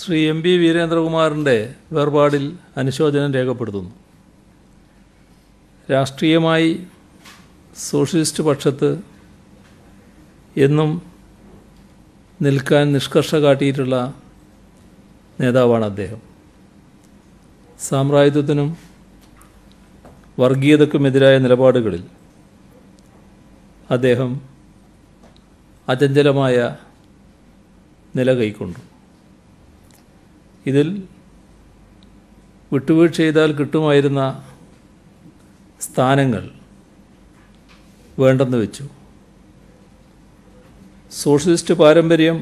Shri M P വീരേന്ദ്രകുമാറിൻ്റെ വേർപാടിൽ അനുശോചനം രേഖപ്പെടുത്തുന്നു രാഷ്ട്രീയമായി സോഷ്യലിസ്റ്റ് പക്ഷത്ത് എന്നും നിൽക്കാൻ നിഷ്കർഷ കാട്ടിയിട്ടുള്ള നേതാവാണ് അദ്ദേഹം സാമ്രാജ്യത്വത്തിനും വർഗീയതക്കുമെതിരായ നിലപാടുകളിൽ അദ്ദേഹം അചഞ്ചലമായ നില കൈക്കൊണ്ടു ഇതിൽ വിട്ടുവീഴ്ച ചെയ്താൽ കിട്ടുമായിരുന്ന സ്ഥാനങ്ങൾ വേണ്ടെന്ന് വെച്ചു സോഷ്യലിസ്റ്റ് പാരമ്പര്യം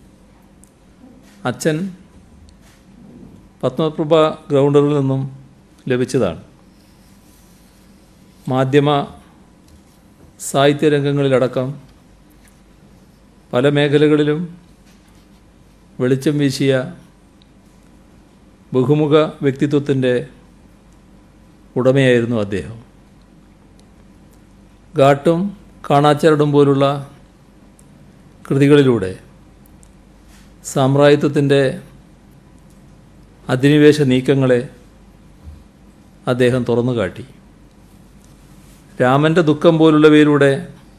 അച്ഛൻ പത്മപ്രഭ ഗ്രൗണ്ടറിൽ നിന്നും ലഭിച്ചതാണ് മാധ്യമ സാഹിത്യരംഗങ്ങളിലടക്കം പല മേഖലകളിലും വെളിച്ചം വീശിയ ബഹുമുഖ വ്യക്തിത്വത്തിൻ്റെ ഉടമയായിരുന്നു അദ്ദേഹം ഗാട്ടും കാണാച്ചരടും പോലുള്ള കൃതികളിലൂടെ സാമ്രാജ്യത്വത്തിൻ്റെ അധിനിവേശ നീക്കങ്ങളെ അദ്ദേഹം തുറന്നു കാട്ടി രാമൻ്റെ ദുഃഖം പോലുള്ളവയിലൂടെ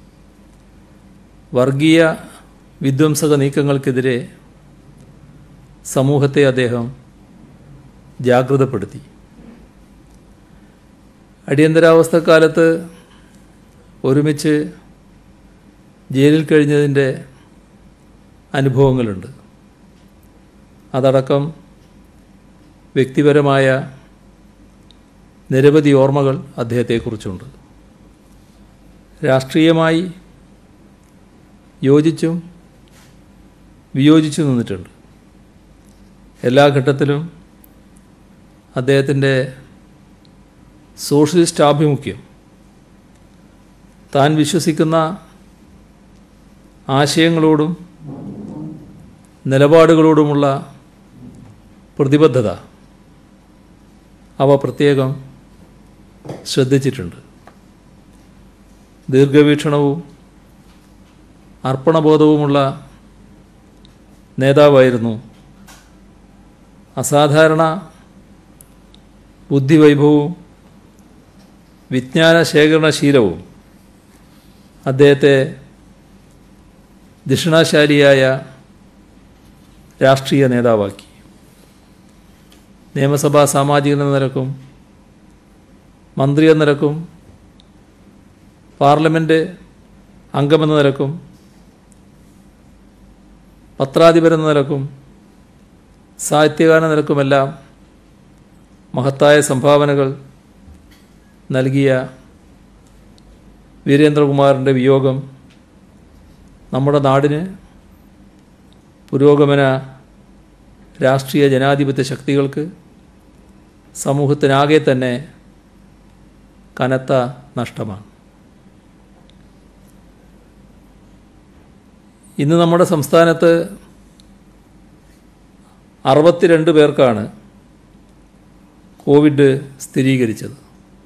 വർഗീയ വിധ്വംസക നീക്കങ്ങൾക്കെതിരെ സമൂഹത്തെ അദ്ദേഹം ജാഗ്രതപ്പെടുത്തി അടിയന്തരാവസ്ഥക്കാലത്ത് ഒരുമിച്ച് ജയിലിൽ കഴിഞ്ഞതിൻ്റെ അനുഭവങ്ങളുണ്ട് അതടക്കം വ്യക്തിപരമായ നിരവധി ഓർമ്മകൾ അദ്ദേഹത്തെക്കുറിച്ചുണ്ട് രാഷ്ട്രീയമായി യോജിച്ചും വിയോജിച്ചു നിന്നിട്ടുണ്ട് എല്ലാ ഘട്ടത്തിലും അദ്ദേഹത്തിൻ്റെ സോഷ്യലിസ്റ്റ് ആഭിമുഖ്യം താൻ വിശ്വസിക്കുന്ന ആശയങ്ങളോടും നിലപാടുകളോടുമുള്ള പ്രതിബദ്ധത അവ പ്രത്യേകം ശ്രദ്ധിച്ചിട്ടുണ്ട് ദീർഘവീക്ഷണവും അർപ്പണബോധവുമുള്ള നേതാവായിരുന്നു അസാധാരണ ബുദ്ധിവൈഭവവും വിജ്ഞാന ശേഖരണശീലവും അദ്ദേഹത്തെ ദക്ഷിണാശാലിയായ രാഷ്ട്രീയ നേതാവാക്കി നിയമസഭാ സാമാജികൻ എന്ന നിലക്കും മന്ത്രി എന്ന നിലക്കും പാർലമെൻറ്റ് അംഗമെന്ന നിലക്കും പത്രാധിപരെന്ന നിലക്കും സാഹിത്യകാരൻ എന്ന നിലക്കുമെല്ലാം മഹത്തായ സംഭാവനകൾ നൽകിയ വീരേന്ദ്രകുമാറിൻ്റെ വിയോഗം നമ്മുടെ നാടിന് പുരോഗമന രാഷ്ട്രീയ ജനാധിപത്യ ശക്തികൾക്ക് സമൂഹത്തിനാകെ തന്നെ കനത്ത നഷ്ടമാണ് ഇന്ന് നമ്മുടെ സംസ്ഥാനത്ത് അറുപത്തിരണ്ട് പേർക്കാണ് കോവിഡ് സ്ഥിരീകരിച്ചത്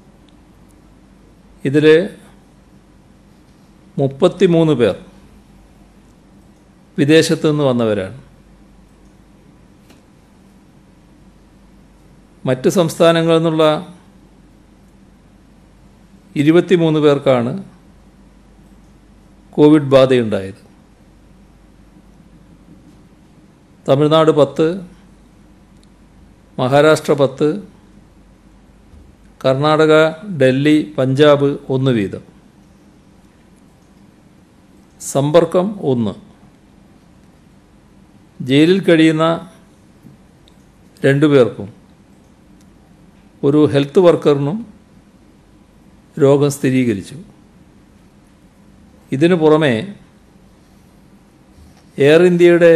ഇതിൽ മുപ്പത്തിമൂന്ന് പേർ വിദേശത്തു നിന്ന് വന്നവരാണ് മറ്റ് സംസ്ഥാനങ്ങളിൽ നിന്നുള്ള ഇരുപത്തിമൂന്ന് പേർക്കാണ് കോവിഡ് ബാധയുണ്ടായത് തമിഴ്നാട് പത്ത് മഹാരാഷ്ട്ര പത്ത് കർണാടക ഡൽഹി പഞ്ചാബ് ഒന്ന് വീതം സമ്പർക്കം ഒന്ന് ജയിലിൽ കഴിയുന്ന രണ്ടു പേർക്കും ഒരു ഹെൽത്ത് വർക്കറിനും രോഗം സ്ഥിരീകരിച്ചു ഇതിനു പുറമെ എയർ ഇന്ത്യയുടെ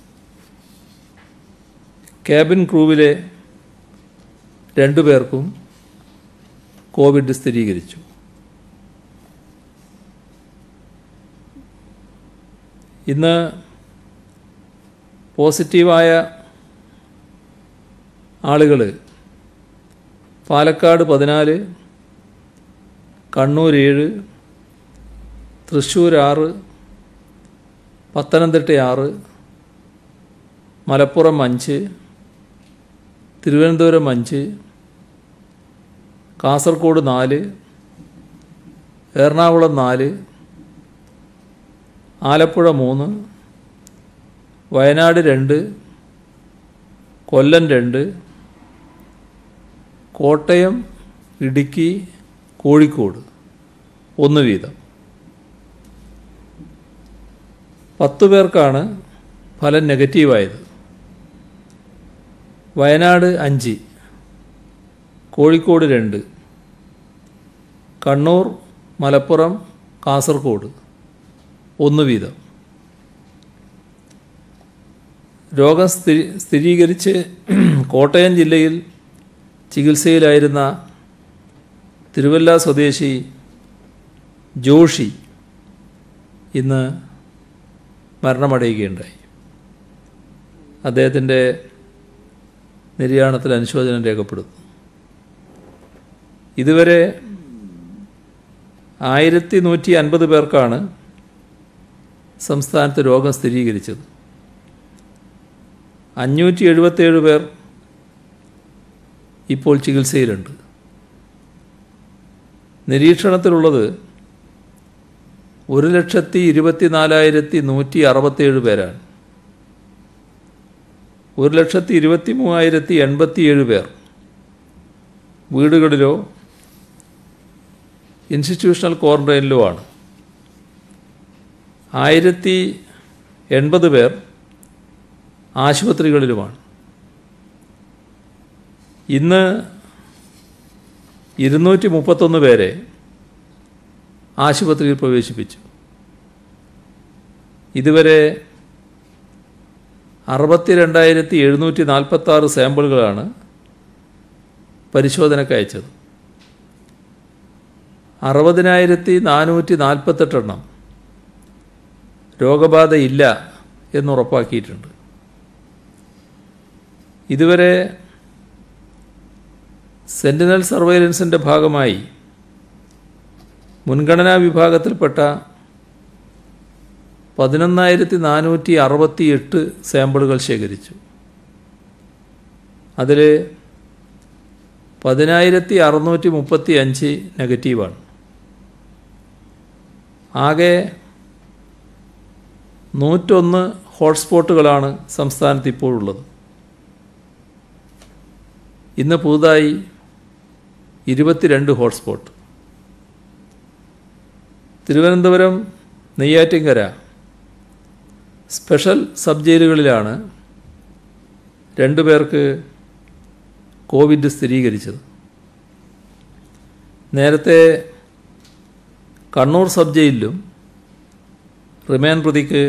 ക്യാബിൻ ക്രൂവിലെ രണ്ടു പേർക്കും കോവിഡ് സ്ഥിരീകരിച്ചു ഇന്ന് പോസിറ്റീവായ ആളുകൾ പാലക്കാട് പതിനാല് കണ്ണൂർ ഏഴ് തൃശ്ശൂർ ആറ് പത്തനംതിട്ട ആറ് മലപ്പുറം അഞ്ച് തിരുവനന്തപുരം അഞ്ച് കാസർഗോഡ് നാല് എറണാകുളം നാല് ആലപ്പുഴ മൂന്ന് വയനാട് രണ്ട് കൊല്ലം രണ്ട് കോട്ടയം ഇടുക്കി കോഴിക്കോട് ഒന്ന് വീതം പത്ത് പേർക്കാണ് ഫലം നെഗറ്റീവായത് വയനാട് അഞ്ച് കോഴിക്കോട് രണ്ട് കണ്ണൂർ മലപ്പുറം കാസർഗോഡ് ഒന്ന് വീതം രോഗം സ്ഥിരീ സ്ഥിരീകരിച്ച് കോട്ടയം ജില്ലയിൽ ചികിത്സയിലായിരുന്ന തിരുവല്ല സ്വദേശി ജോഷി ഇന്ന് മരണമടയുകയുണ്ടായി അദ്ദേഹത്തിൻ്റെ നിര്യാണത്തിൽ അനുശോചനം രേഖപ്പെടുത്തുന്നു ഇതുവരെ ആയിരത്തി നൂറ്റി അൻപത് പേർക്കാണ് സംസ്ഥാനത്ത് രോഗം സ്ഥിരീകരിച്ചത് അഞ്ഞൂറ്റി എഴുപത്തേഴ് പേർ ഇപ്പോൾ ചികിത്സയിലുണ്ട് നിരീക്ഷണത്തിലുള്ളത് ഒരു ലക്ഷത്തി ഇരുപത്തി നാലായിരത്തി നൂറ്റി അറുപത്തേഴ് പേരാണ് ഒരു ലക്ഷത്തി ഇരുപത്തി മൂവായിരത്തി എൺപത്തിയേഴ് പേർ വീടുകളിലോ ഇൻസ്റ്റിറ്റ്യൂഷണൽ ക്വാറന്റൈനിലോ ആണ് ആയിരത്തി എൺപത് പേർ ആശുപത്രികളിലുമാണ് ഇന്ന് ഇരുന്നൂറ്റി മുപ്പത്തൊന്ന് പേരെ ആശുപത്രിയിൽ പ്രവേശിപ്പിച്ചു ഇതുവരെ അറുപത്തി രണ്ടായിരത്തി എഴുന്നൂറ്റി നാൽപ്പത്താറ് സാമ്പിളുകളാണ് പരിശോധനയ്ക്ക് അയച്ചത് അറുപതിനായിരത്തി നാനൂറ്റി നാൽപ്പത്തെട്ടെണ്ണം രോഗബാധയില്ല എന്നുറപ്പാക്കിയിട്ടുണ്ട് ഇതുവരെ സെൻറ്റിനൽ സർവൈലൻസിൻ്റെ ഭാഗമായി മുൻഗണനാ വിഭാഗത്തിൽപ്പെട്ട പതിനൊന്നായിരത്തി നാനൂറ്റി അറുപത്തി എട്ട് സാമ്പിളുകൾ ശേഖരിച്ചു അതിൽ പതിനായിരത്തി അറുന്നൂറ്റി മുപ്പത്തി അഞ്ച് നെഗറ്റീവാണ് ആകെ നൂറ്റൊന്ന് ഹോട്ട്സ്പോട്ടുകളാണ് സംസ്ഥാനത്ത് ഇപ്പോഴുള്ളത് ഇന്ന് പുതുതായി ഇരുപത്തിരണ്ട് hotspot Thiruvananthapuram Neyyattinkara special sub ജയിലുകളിലാണ് രണ്ടു പേർക്ക് കോവിഡ് സ്ഥിരീകരിച്ചത് നേരത്തെ കണ്ണൂർ സബ് ജയിലിലും റിമാൻഡ് പ്രതിക്ക്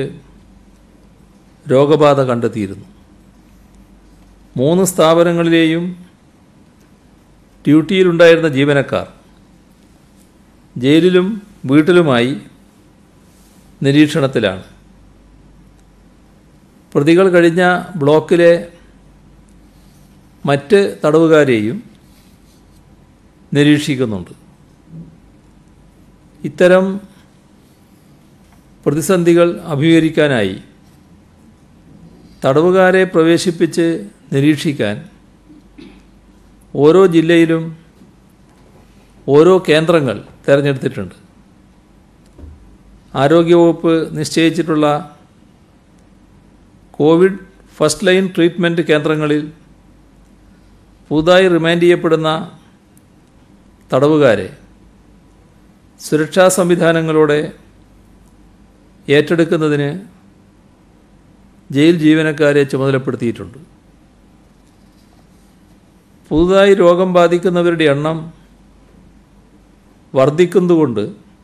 രോഗബാധ കണ്ടെത്തിയിരുന്നു മൂന്ന് സ്ഥാപനങ്ങളിലെയും ഡ്യൂട്ടിയിലുണ്ടായിരുന്ന ജീവനക്കാർ ജയിലിലും വീട്ടിലുമായി നിരീക്ഷണത്തിലാണ് പ്രതികൾ കഴിഞ്ഞ ബ്ലോക്കിലെ മറ്റ് തടവുകാരെയും നിരീക്ഷിക്കുന്നുണ്ട് ഇത്തരം പ്രതിസന്ധികൾ അഭിമുഖീകരിക്കാനായി തടവുകാരെ പ്രവേശിപ്പിച്ച് നിരീക്ഷിക്കാൻ ഓരോ ജില്ലയിലും ഓരോ കേന്ദ്രങ്ങൾ തിരഞ്ഞെടുത്തിട്ടുണ്ട് ആരോഗ്യവകുപ്പ് നിശ്ചയിച്ചിട്ടുള്ള കോവിഡ് ഫസ്റ്റ് ലൈൻ ട്രീറ്റ്മെൻറ്റ് കേന്ദ്രങ്ങളിൽ പുതുതായി റിമാൻഡ് ചെയ്യപ്പെടുന്ന തടവുകാരെ സുരക്ഷാ സംവിധാനങ്ങളോടെ ഏറ്റെടുക്കുന്നതിന് ജയിൽ ജീവനക്കാരെ ചുമതലപ്പെടുത്തിയിട്ടുണ്ട് പുതുതായി രോഗം ബാധിക്കുന്നവരുടെ എണ്ണം വർദ്ധിക്കുന്നതുകൊണ്ട്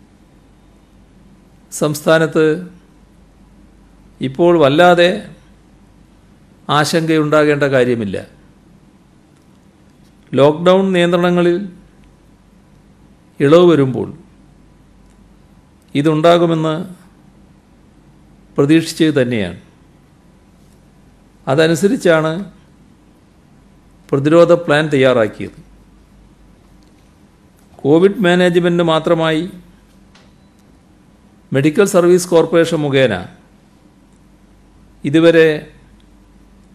സംസ്ഥാനത്ത് ഇപ്പോൾ വല്ലാതെ ആശങ്കയുണ്ടാകേണ്ട കാര്യമില്ല ലോക്ക്ഡൗൺ നിയന്ത്രണങ്ങളിൽ ഇളവ് വരുമ്പോൾ ഇതുണ്ടാകുമെന്ന് പ്രതീക്ഷിച്ചത് തന്നെയാണ് അതനുസരിച്ചാണ് പ്രതിരോധ പ്ലാൻ തയ്യാറാക്കിയത് കോവിഡ് മാനേജ്മെൻറ്റ് മാത്രമായി മെഡിക്കൽ സർവീസ് കോർപ്പറേഷൻ മുഖേന ഇതുവരെ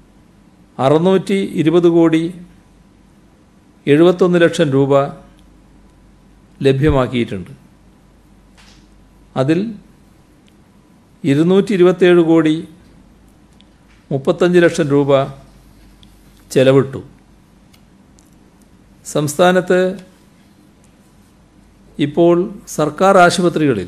അറുന്നൂറ്റി ഇരുപത് കോടി എഴുപത്തൊന്ന് ലക്ഷം രൂപ ലഭ്യമാക്കിയിട്ടുണ്ട് അതിൽ ഇരുന്നൂറ്റി ഇരുപത്തേഴ് കോടി മുപ്പത്തഞ്ച് ലക്ഷം രൂപ ചെലവിട്ടു സംസ്ഥാനത്ത് ഇപ്പോൾ സർക്കാർ ആശുപത്രികളിൽ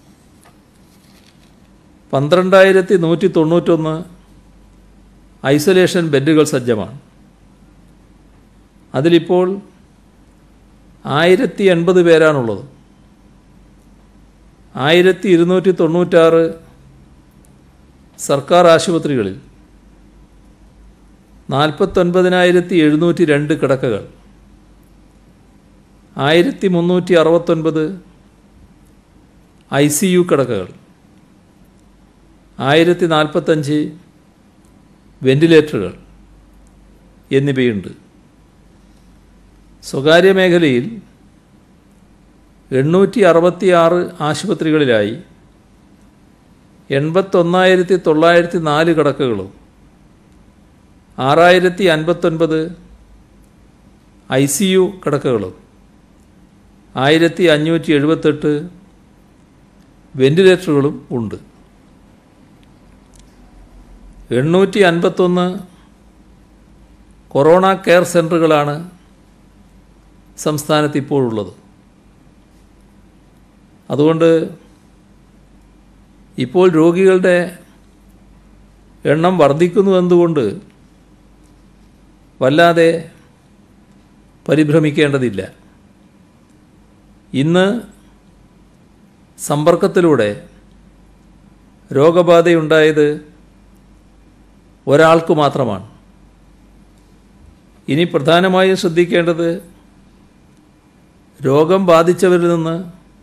പന്ത്രണ്ടായിരത്തി നൂറ്റി തൊണ്ണൂറ്റൊന്ന് ഐസൊലേഷൻ ബെഡുകൾ സജ്ജമാണ് അതിലിപ്പോൾ ആയിരത്തി എൺപത് പേരാണുള്ളത് ആയിരത്തി ഇരുന്നൂറ്റി തൊണ്ണൂറ്റാറ് സർക്കാർ ആശുപത്രികളിൽ നാൽപ്പത്തൊൻപതിനായിരത്തി എഴുന്നൂറ്റി രണ്ട് കിടക്കകൾ ആയിരത്തി മുന്നൂറ്റി അറുപത്തൊൻപത് ഐ സി യു കിടക്കകൾ ആയിരത്തി നാൽപ്പത്തഞ്ച് വെന്റിലേറ്ററുകൾ എന്നിവയുണ്ട് സ്വകാര്യ മേഖലയിൽ എണ്ണൂറ്റി അറുപത്തി ആറ് ആശുപത്രികളിലായി എൺപത്തൊന്നായിരത്തി തൊള്ളായിരത്തി നാല് കിടക്കകളും ആറായിരത്തി അൻപത്തൊൻപത് ഐ സി യു കിടക്കകളും ആയിരത്തി അഞ്ഞൂറ്റി എഴുപത്തെട്ട് വെന്റിലേറ്ററുകളും ഉണ്ട് എണ്ണൂറ്റി അൻപത്തൊന്ന് കൊറോണ കെയർ സെൻ്ററുകളാണ് സംസ്ഥാനത്ത് ഇപ്പോഴുള്ളത് അതുകൊണ്ട് ഇപ്പോൾ രോഗികളുടെ എണ്ണം വർദ്ധിക്കുന്നു എന്തുകൊണ്ട് വല്ലാതെ പരിഭ്രമിക്കേണ്ടതില്ല ഇന്ന് സമ്പർക്കത്തിലൂടെ രോഗബാധയുണ്ടായത് ഒരാൾക്ക് മാത്രമാണ് ഇനി പ്രധാനമായും ശ്രദ്ധിക്കേണ്ടത് രോഗം ബാധിച്ചവരിൽ നിന്ന്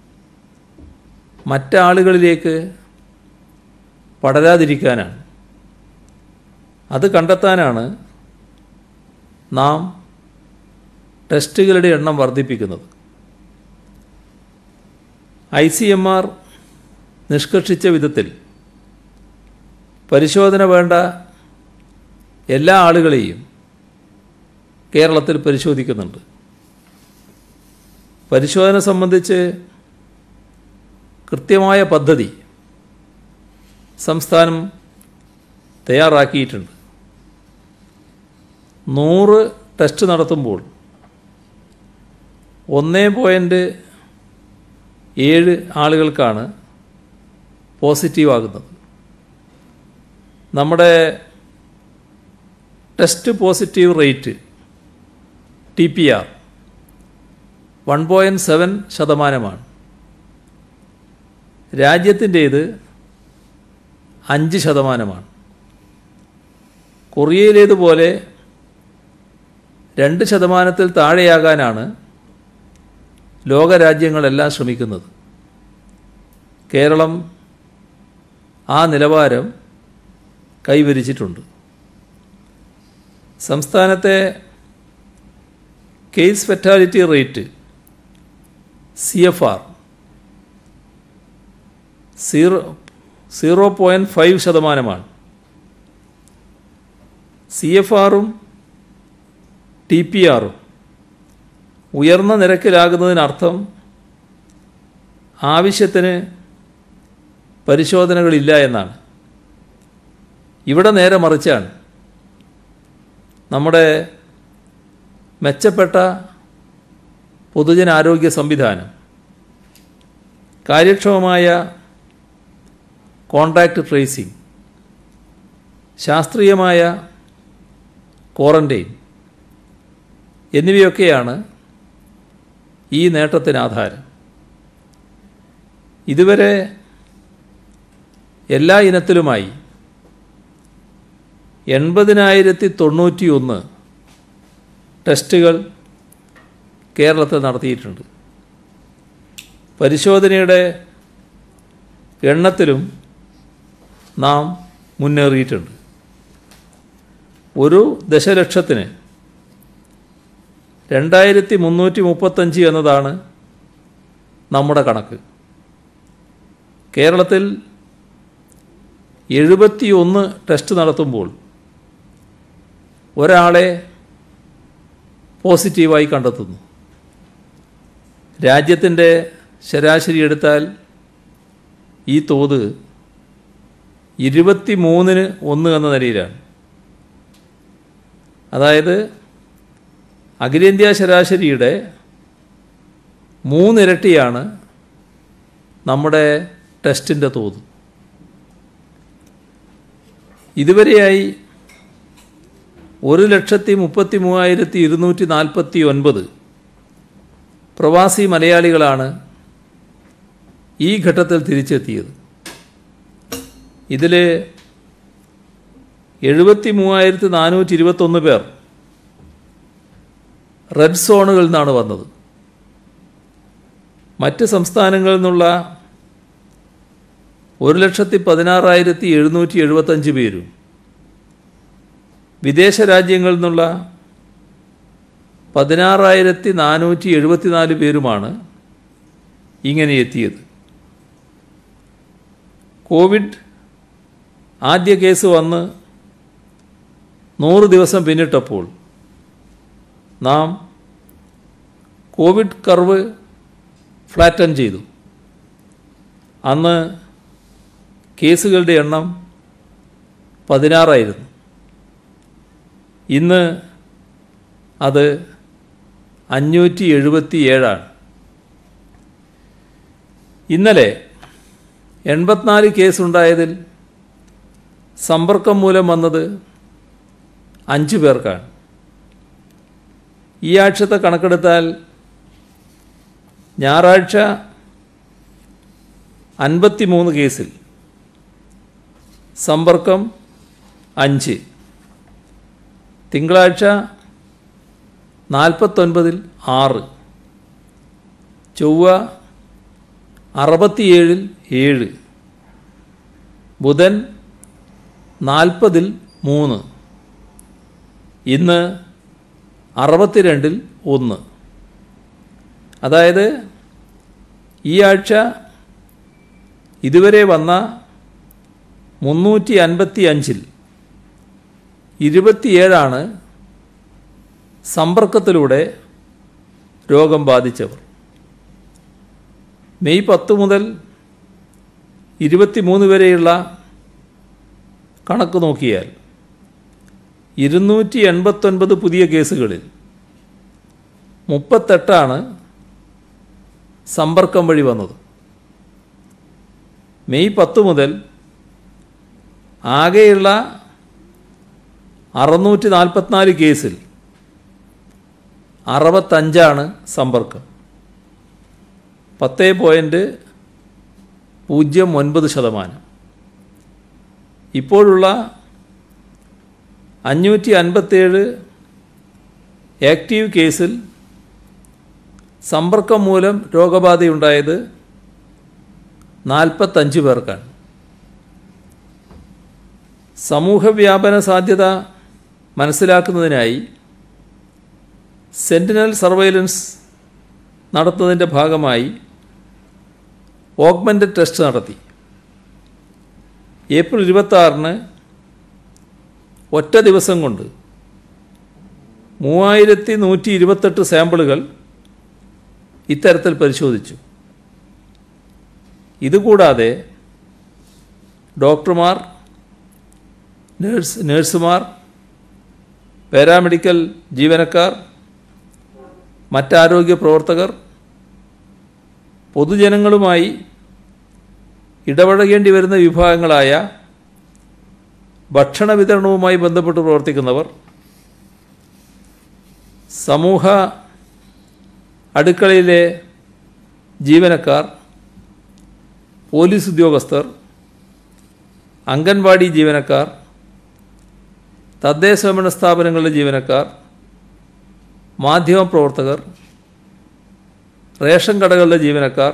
മറ്റാളുകളിലേക്ക് പടരാതിരിക്കാനാണ് അത് കണ്ടെത്താനാണ് നാം ടെസ്റ്റുകളുടെ എണ്ണം വർദ്ധിപ്പിക്കുന്നത് ഐ സി എം ആർ നിഷ്കർഷിച്ച വിധത്തിൽ പരിശോധന വേണ്ട എല്ലാ ആളുകളെയും കേരളത്തിൽ പരിശോധിക്കുന്നുണ്ട് പരിശോധന സംബന്ധിച്ച് കൃത്യമായ പദ്ധതി സംസ്ഥാനം തയ്യാറാക്കിയിട്ടുണ്ട് നൂറ് ടെസ്റ്റ് നടത്തുമ്പോൾ ഒന്നേ പോയിൻറ്റ് ഏഴ് ആളുകൾക്കാണ് പോസിറ്റീവ് ആകുന്നത് നമ്മുടെ test positive rate T P R one point seven ശതമാനമാണ് രാജ്യത്തിൻ്റേത് അഞ്ച് ശതമാനമാണ് കൊറിയയിലേതുപോലെ രണ്ട് ശതമാനത്തിൽ താഴെയാകാനാണ് ലോകരാജ്യങ്ങളെല്ലാം ശ്രമിക്കുന്നത് കേരളം ആ നിലവാരം കൈവരിച്ചിട്ടുണ്ട് സംസ്ഥാനത്തെ case fatality rate C F R zero zero point five ശതമാനമാണ് സി എഫ് ആറും ടി പി ആറും ഉയർന്ന നിരക്കിലാകുന്നതിനർത്ഥം ആവശ്യത്തിന് പരിശോധനകളില്ല എന്നാണ് ഇവിടെ നേരെ മറിച്ചാണ് നമ്മുടെ മെച്ചപ്പെട്ട പൊതുജനാരോഗ്യ സംവിധാനം കാര്യക്ഷമമായ കോൺടാക്റ്റ് ട്രേസിംഗ് ശാസ്ത്രീയമായ ക്വാറൻറ്റൈൻ എന്നിവയൊക്കെയാണ് ഈ നേട്ടത്തിന് ആധാരം ഇതുവരെ എല്ലാ ഇനത്തിലുമായി എൺപതിനായിരത്തി തൊണ്ണൂറ്റി ഒന്ന് ടെസ്റ്റുകൾ കേരളത്തിൽ നടത്തിയിട്ടുണ്ട് പരിശോധനയുടെ എണ്ണത്തിലും നാം മുന്നേറിയിട്ടുണ്ട് ഒരു ദശലക്ഷത്തിന് രണ്ടായിരത്തി മുന്നൂറ്റി മുപ്പത്തഞ്ച് എന്നതാണ് നമ്മുടെ കണക്ക് കേരളത്തിൽ എഴുപത്തി ഒന്ന് ടെസ്റ്റ് നടത്തുമ്പോൾ ഒരാളെ പോസിറ്റീവായി കണ്ടെത്തുന്നു രാജ്യത്തിൻ്റെ ശരാശരി എടുത്താൽ ഈ തോത് ഇരുപത്തി മൂന്നിന് ഒന്ന് എന്ന നിലയിലാണ് അതായത് അഖിലേന്ത്യാ ശരാശരിയുടെ മൂന്നിരട്ടിയാണ് നമ്മുടെ ടെസ്റ്റിൻ്റെ തോത് ഇതുവരെയായി ഒരു ലക്ഷത്തി മുപ്പത്തി മൂവായിരത്തി ഇരുന്നൂറ്റി നാൽപ്പത്തി ഒൻപത് പ്രവാസി മലയാളികളാണ് ഈ ഘട്ടത്തിൽ തിരിച്ചെത്തിയത് ഇതിൽ എഴുപത്തി മൂവായിരത്തി നാനൂറ്റി ഇരുപത്തൊന്ന് പേർ റെഡ് സോണുകളിൽ നിന്നാണ് വന്നത് മറ്റ് സംസ്ഥാനങ്ങളിൽ നിന്നുള്ള ഒരു ലക്ഷത്തി പതിനാറായിരത്തി എഴുന്നൂറ്റി എഴുപത്തഞ്ച് പേരും വിദേശ രാജ്യങ്ങളിൽ നിന്നുള്ള പതിനാറായിരത്തി നാനൂറ്റി എഴുപത്തിനാല് പേരുമാണ് ഇങ്ങനെ എത്തിയത് കോവിഡ് ആദ്യ കേസ് വന്ന് നൂറ് ദിവസം പിന്നിട്ടപ്പോൾ നാം കോവിഡ് കർവ് ഫ്ലാറ്റൻ ചെയ്തു അന്ന് കേസുകളുടെ എണ്ണം പതിനാറായിരുന്നു ഇന്ന് അത് അഞ്ഞൂറ്റി എഴുപത്തി ഏഴാണ് ഇന്നലെ എൺപത്തിനാല് കേസുണ്ടായതിൽ സമ്പർക്കം മൂലം വന്നത് അഞ്ച് പേർക്കാണ് ഈ ആഴ്ചത്തെ കണക്കെടുത്താൽ ഞായറാഴ്ച അൻപത്തി മൂന്ന് കേസിൽ സമ്പർക്കം അഞ്ച് തിങ്കളാഴ്ച നാൽപ്പത്തൊൻപതിൽ ആറ് ചൊവ്വ അറുപത്തിയേഴിൽ ഏഴ് ബുധൻ നാൽപ്പതിൽ മൂന്ന് ഇന്ന് അറുപത്തിരണ്ടിൽ ഒന്ന് അതായത് ഈ ആഴ്ച ഇതുവരെ വന്ന മുന്നൂറ്റി അൻപത്തി അഞ്ചിൽ ഇരുപത്തിയേഴാണ് സമ്പർക്കത്തിലൂടെ രോഗം ബാധിച്ചവർ മെയ് പത്ത് മുതൽ ഇരുപത്തിമൂന്ന് വരെയുള്ള കണക്ക് നോക്കിയാൽ ഇരുന്നൂറ്റി എൺപത്തൊൻപത് പുതിയ കേസുകളിൽ മുപ്പത്തെട്ടാണ് സമ്പർക്കം വഴി വന്നത് മെയ് പത്ത് മുതൽ ആകെയുള്ള അറുന്നൂറ്റി നാൽപ്പത്തിനാല് കേസിൽ അറുപത്തഞ്ചാണ് സമ്പർക്കം പത്ത് പോയിൻറ്റ് പൂജ്യം ഒൻപത് ശതമാനം ഇപ്പോഴുള്ള അഞ്ഞൂറ്റി അൻപത്തേഴ് ആക്റ്റീവ് കേസിൽ സമ്പർക്കം മൂലം രോഗബാധയുണ്ടായത് നാൽപ്പത്തഞ്ച് പേർക്കാണ് സമൂഹവ്യാപന സാധ്യത മനസ്സിലാക്കുന്നതിനായി സെൻറ്റിനൽ സർവൈലൻസ് നടത്തുന്നതിൻ്റെ ഭാഗമായി ഓഗ്മെൻറ്റഡ് ടെസ്റ്റ് നടത്തി ഏപ്രിൽ ഇരുപത്താറിന് ഒറ്റ ദിവസം കൊണ്ട് മൂവായിരത്തി നൂറ്റി ഇരുപത്തെട്ട് സാമ്പിളുകൾ ഇത്തരത്തിൽ പരിശോധിച്ചു ഇതുകൂടാതെ ഡോക്ടർമാർ നേഴ്സ് നേഴ്സുമാർ പാരാമെഡിക്കൽ ജീവനക്കാർ മറ്റാരോഗ്യ പ്രവർത്തകർ പൊതുജനങ്ങളുമായി ഇടപഴകേണ്ടി വരുന്ന വിഭാഗങ്ങളായ ഭക്ഷണ വിതരണവുമായി ബന്ധപ്പെട്ട് പ്രവർത്തിക്കുന്നവർ സമൂഹ അടുക്കളയിലെ ജീവനക്കാർ പോലീസ് ഉദ്യോഗസ്ഥർ അംഗൻവാടി ജീവനക്കാർ തദ്ദേശഭരണ സ്ഥാപനങ്ങളിലെ ജീവനക്കാർ മാധ്യമപ്രവർത്തകർ റേഷൻ കടകളിലെ ജീവനക്കാർ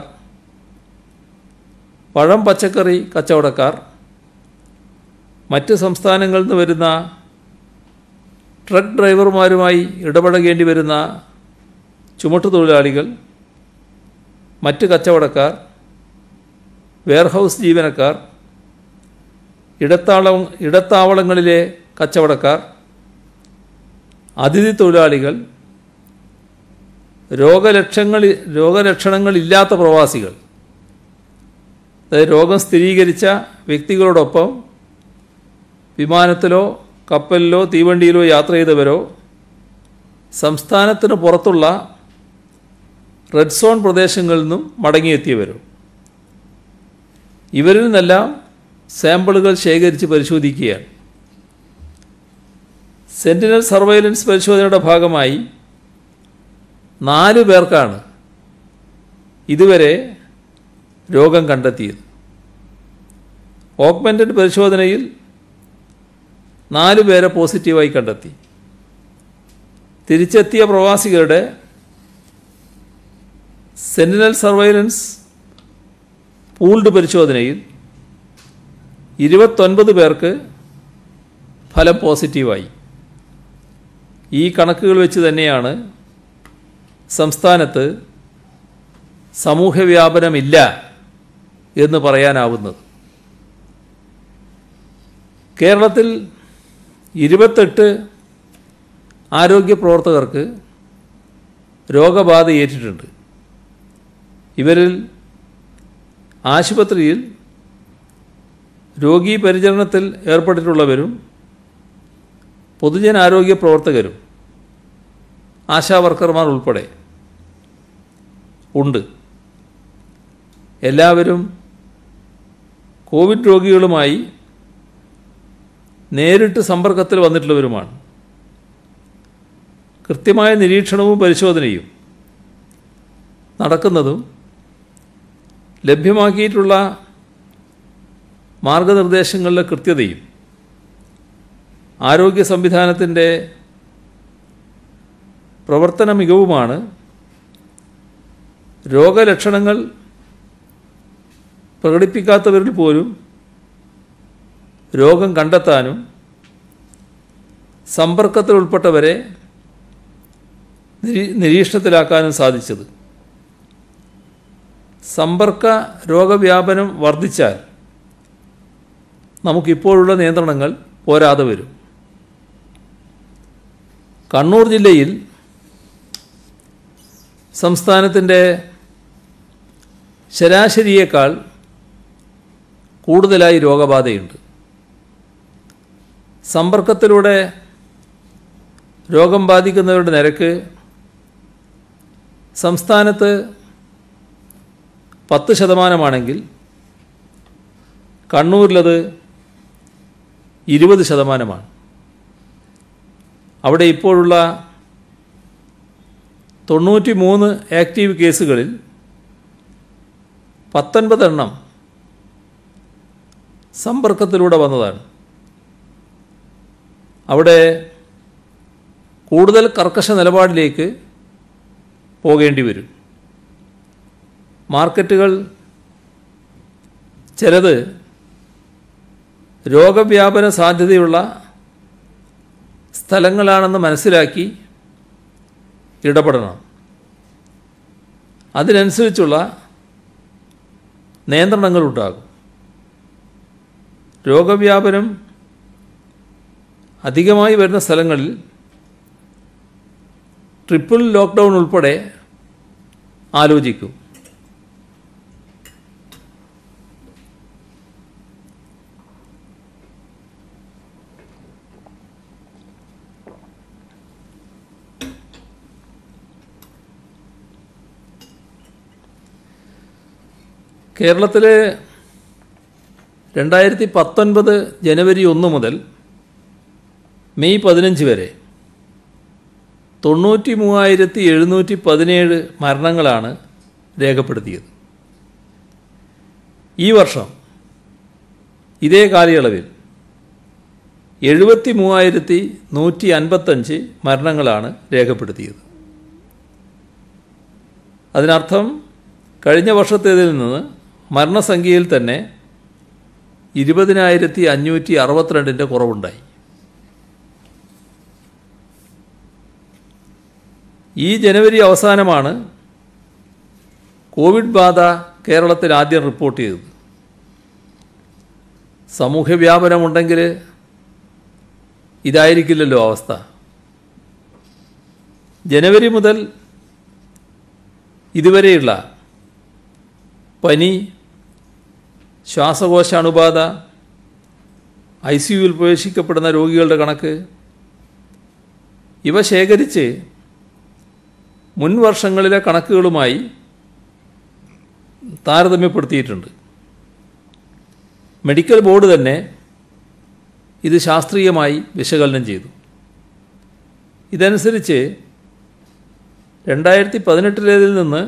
പഴം പച്ചക്കറി കച്ചവടക്കാർ മറ്റ് സംസ്ഥാനങ്ങളിൽ നിന്ന് വരുന്ന ട്രക്ക് ഡ്രൈവർമാരുമായി ഇടപഴകേണ്ടി വരുന്ന ചുമട്ടുതൊഴിലാളികൾ മറ്റ് കച്ചവടക്കാർ വെയർഹൗസ് ജീവനക്കാർ ഇടത്താവള ഇടത്താവളങ്ങളിലെ കച്ചവടക്കാർ അതിഥി തൊഴിലാളികൾ രോഗലക്ഷങ്ങൾ രോഗലക്ഷണങ്ങളില്ലാത്ത പ്രവാസികൾ അതായത് രോഗം സ്ഥിരീകരിച്ച വ്യക്തികളോടൊപ്പം വിമാനത്തിലോ കപ്പലിലോ തീവണ്ടിയിലോ യാത്ര ചെയ്തവരോ സംസ്ഥാനത്തിന് പുറത്തുള്ള റെഡ് സോൺ പ്രദേശങ്ങളിൽ നിന്നും മടങ്ങിയെത്തിയവരോ ഇവരിൽ നിന്നെല്ലാം സാമ്പിളുകൾ ശേഖരിച്ച് പരിശോധിക്കുകയാണ് സെൻറ്റിനൽ സർവൈലൻസ് പരിശോധനയുടെ ഭാഗമായി നാല് പേർക്കാണ് ഇതുവരെ രോഗം കണ്ടെത്തിയത് ഓഗ്മെൻറ്റഡ് പരിശോധനയിൽ നാല് പേരെ പോസിറ്റീവായി കണ്ടെത്തി തിരിച്ചെത്തിയ പ്രവാസികളുടെ സെൻറ്റിനൽ സർവൈലൻസ് പൂൾഡ് പരിശോധനയിൽ ഇരുപത്തൊൻപത് പേർക്ക് ഫലം പോസിറ്റീവായി ഈ കണക്കുകൾ വെച്ച് തന്നെയാണ് സംസ്ഥാനത്ത് സമൂഹവ്യാപനമില്ല എന്ന് പറയാനാവുന്നത് കേരളത്തിൽ ഇരുപത്തെട്ട് ആരോഗ്യ പ്രവർത്തകർക്ക് രോഗബാധ ഏറ്റിട്ടുണ്ട് ഇവരിൽ ആശുപത്രിയിൽ രോഗീ പരിചരണത്തിൽ ഏർപ്പെട്ടിട്ടുള്ളവരും പൊതുജനാരോഗ്യ പ്രവർത്തകരും ആശാവർക്കർമാർ ഉൾപ്പെടെ ഉണ്ട് എല്ലാവരും കോവിഡ് രോഗികളുമായി നേരിട്ട് സമ്പർക്കത്തിൽ വന്നിട്ടുള്ളവരുമാണ് കൃത്യമായ നിരീക്ഷണവും പരിശോധനയും നടക്കുന്നതും ലഭ്യമാക്കിയിട്ടുള്ള മാർഗനിർദ്ദേശങ്ങളുടെ കൃത്യതയും ആരോഗ്യ സംവിധാനത്തിൻ്റെ പ്രവർത്തന മികവുമാണ് രോഗലക്ഷണങ്ങൾ പ്രകടിപ്പിക്കാത്തവരിൽ പോലും രോഗം കണ്ടെത്താനും സമ്പർക്കത്തിൽ ഉൾപ്പെട്ടവരെ നിരീ നിരീക്ഷണത്തിലാക്കാനും സാധിച്ചത് സമ്പർക്ക രോഗവ്യാപനം വർദ്ധിച്ചാൽ നമുക്കിപ്പോഴുള്ള നിയന്ത്രണങ്ങൾ പോരാതെ വരും കണ്ണൂർ ജില്ലയിൽ സംസ്ഥാനത്തിൻ്റെ ശരാശരിയേക്കാൾ കൂടുതലായി രോഗബാധയുണ്ട് സമ്പർക്കത്തിലൂടെ രോഗം ബാധിക്കുന്നവരുടെ നിരക്ക് സംസ്ഥാനത്ത് പത്ത് ശതമാനമാണെങ്കിൽ കണ്ണൂരിലത് ഇരുപത് ശതമാനമാണ് അവിടെ ഇപ്പോഴുള്ള തൊണ്ണൂറ്റി മൂന്ന് ആക്റ്റീവ് കേസുകളിൽ പത്തൊൻപതെണ്ണം സമ്പർക്കത്തിലൂടെ വന്നതാണ് അവിടെ കൂടുതൽ കർക്കശ നിലപാടിലേക്ക് പോകേണ്ടി വരും മാർക്കറ്റുകൾ ചിലത് രോഗവ്യാപന സാധ്യതയുള്ള സ്ഥലങ്ങളാണെന്ന് മനസ്സിലാക്കി ഇടപെടണം അതിനനുസരിച്ചുള്ള നിയന്ത്രണങ്ങളുണ്ടാകും രോഗവ്യാപനം അധികമായി വരുന്ന സ്ഥലങ്ങളിൽ ട്രിപ്പിൾ ലോക്ക്ഡൗൺ ഉൾപ്പെടെ ആലോചിക്കും കേരളത്തിൽ രണ്ടായിരത്തി പത്തൊൻപത് ജനുവരി ഒന്ന് മുതൽ മെയ് പതിനഞ്ച് വരെ തൊണ്ണൂറ്റി മൂവായിരത്തി എഴുന്നൂറ്റി പതിനേഴ് മരണങ്ങളാണ് രേഖപ്പെടുത്തിയത് ഈ വർഷം ഇതേ കാലയളവിൽ എഴുപത്തി മൂവായിരത്തി നൂറ്റി അൻപത്തഞ്ച് മരണങ്ങളാണ് രേഖപ്പെടുത്തിയത് അതിനർത്ഥം കഴിഞ്ഞ വർഷത്തേതിൽ നിന്ന് മരണസംഖ്യയിൽ തന്നെ ഇരുപതിനായിരത്തി അഞ്ഞൂറ്റി അറുപത്തിരണ്ടിൻ്റെ കുറവുണ്ടായി ഈ ജനുവരി അവസാനമാണ് കോവിഡ് ബാധ കേരളത്തിൽ ആദ്യം റിപ്പോർട്ട് ചെയ്തത് സമൂഹവ്യാപനമുണ്ടെങ്കിൽ ഇതായിരിക്കില്ലല്ലോ അവസ്ഥ ജനുവരി മുതൽ ഇതുവരെയുള്ള പനി ശ്വാസകോശ അണുബാധ ഐ സി യുവിൽ പ്രവേശിക്കപ്പെടുന്ന രോഗികളുടെ കണക്ക് ഇവ ശേഖരിച്ച് മുൻ വർഷങ്ങളിലെ കണക്കുകളുമായി താരതമ്യപ്പെടുത്തിയിട്ടുണ്ട് മെഡിക്കൽ ബോർഡ് തന്നെ ഇത് ശാസ്ത്രീയമായി വിശകലനം ചെയ്തു ഇതനുസരിച്ച് രണ്ടായിരത്തി പതിനെട്ടിലേതിൽ നിന്ന്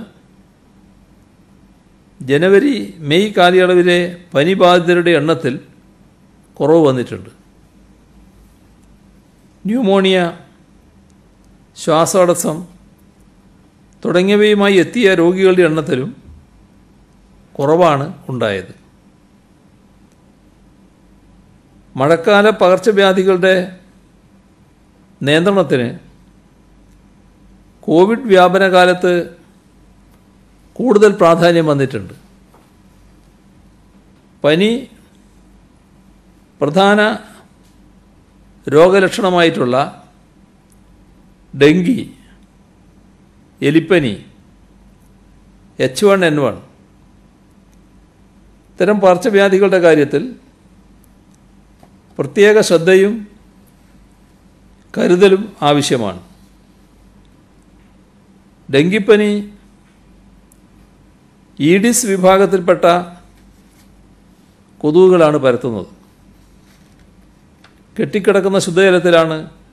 ജനുവരി മെയ് കാലയളവിലെ പനി ബാധിതരുടെ എണ്ണത്തിൽ കുറവ് വന്നിട്ടുണ്ട് ന്യൂമോണിയ ശ്വാസതടസ്സം തുടങ്ങിയവയുമായി എത്തിയ രോഗികളുടെ എണ്ണത്തിലും കുറവാണ് ഉണ്ടായത് മഴക്കാല പകർച്ചവ്യാധികളുടെ നിയന്ത്രണത്തിന് കോവിഡ് വ്യാപന കാലത്ത് കൂടുതൽ പ്രാധാന്യം വന്നിട്ടുണ്ട് പനി പ്രധാന രോഗലക്ഷണമായിട്ടുള്ള ഡെങ്കി എലിപ്പനി എച്ച് വൺ എൻ വൺ ഇത്തരം പകർച്ചവ്യാധികളുടെ കാര്യത്തിൽ പ്രത്യേക ശ്രദ്ധയും കരുതലും ആവശ്യമാണ് ഡെങ്കിപ്പനി ഈഡിസ് വിഭാഗത്തിൽപ്പെട്ട കൊതുകുകളാണ് പരത്തുന്നത് കെട്ടിക്കിടക്കുന്ന ശുദ്ധജലത്തിലാണ്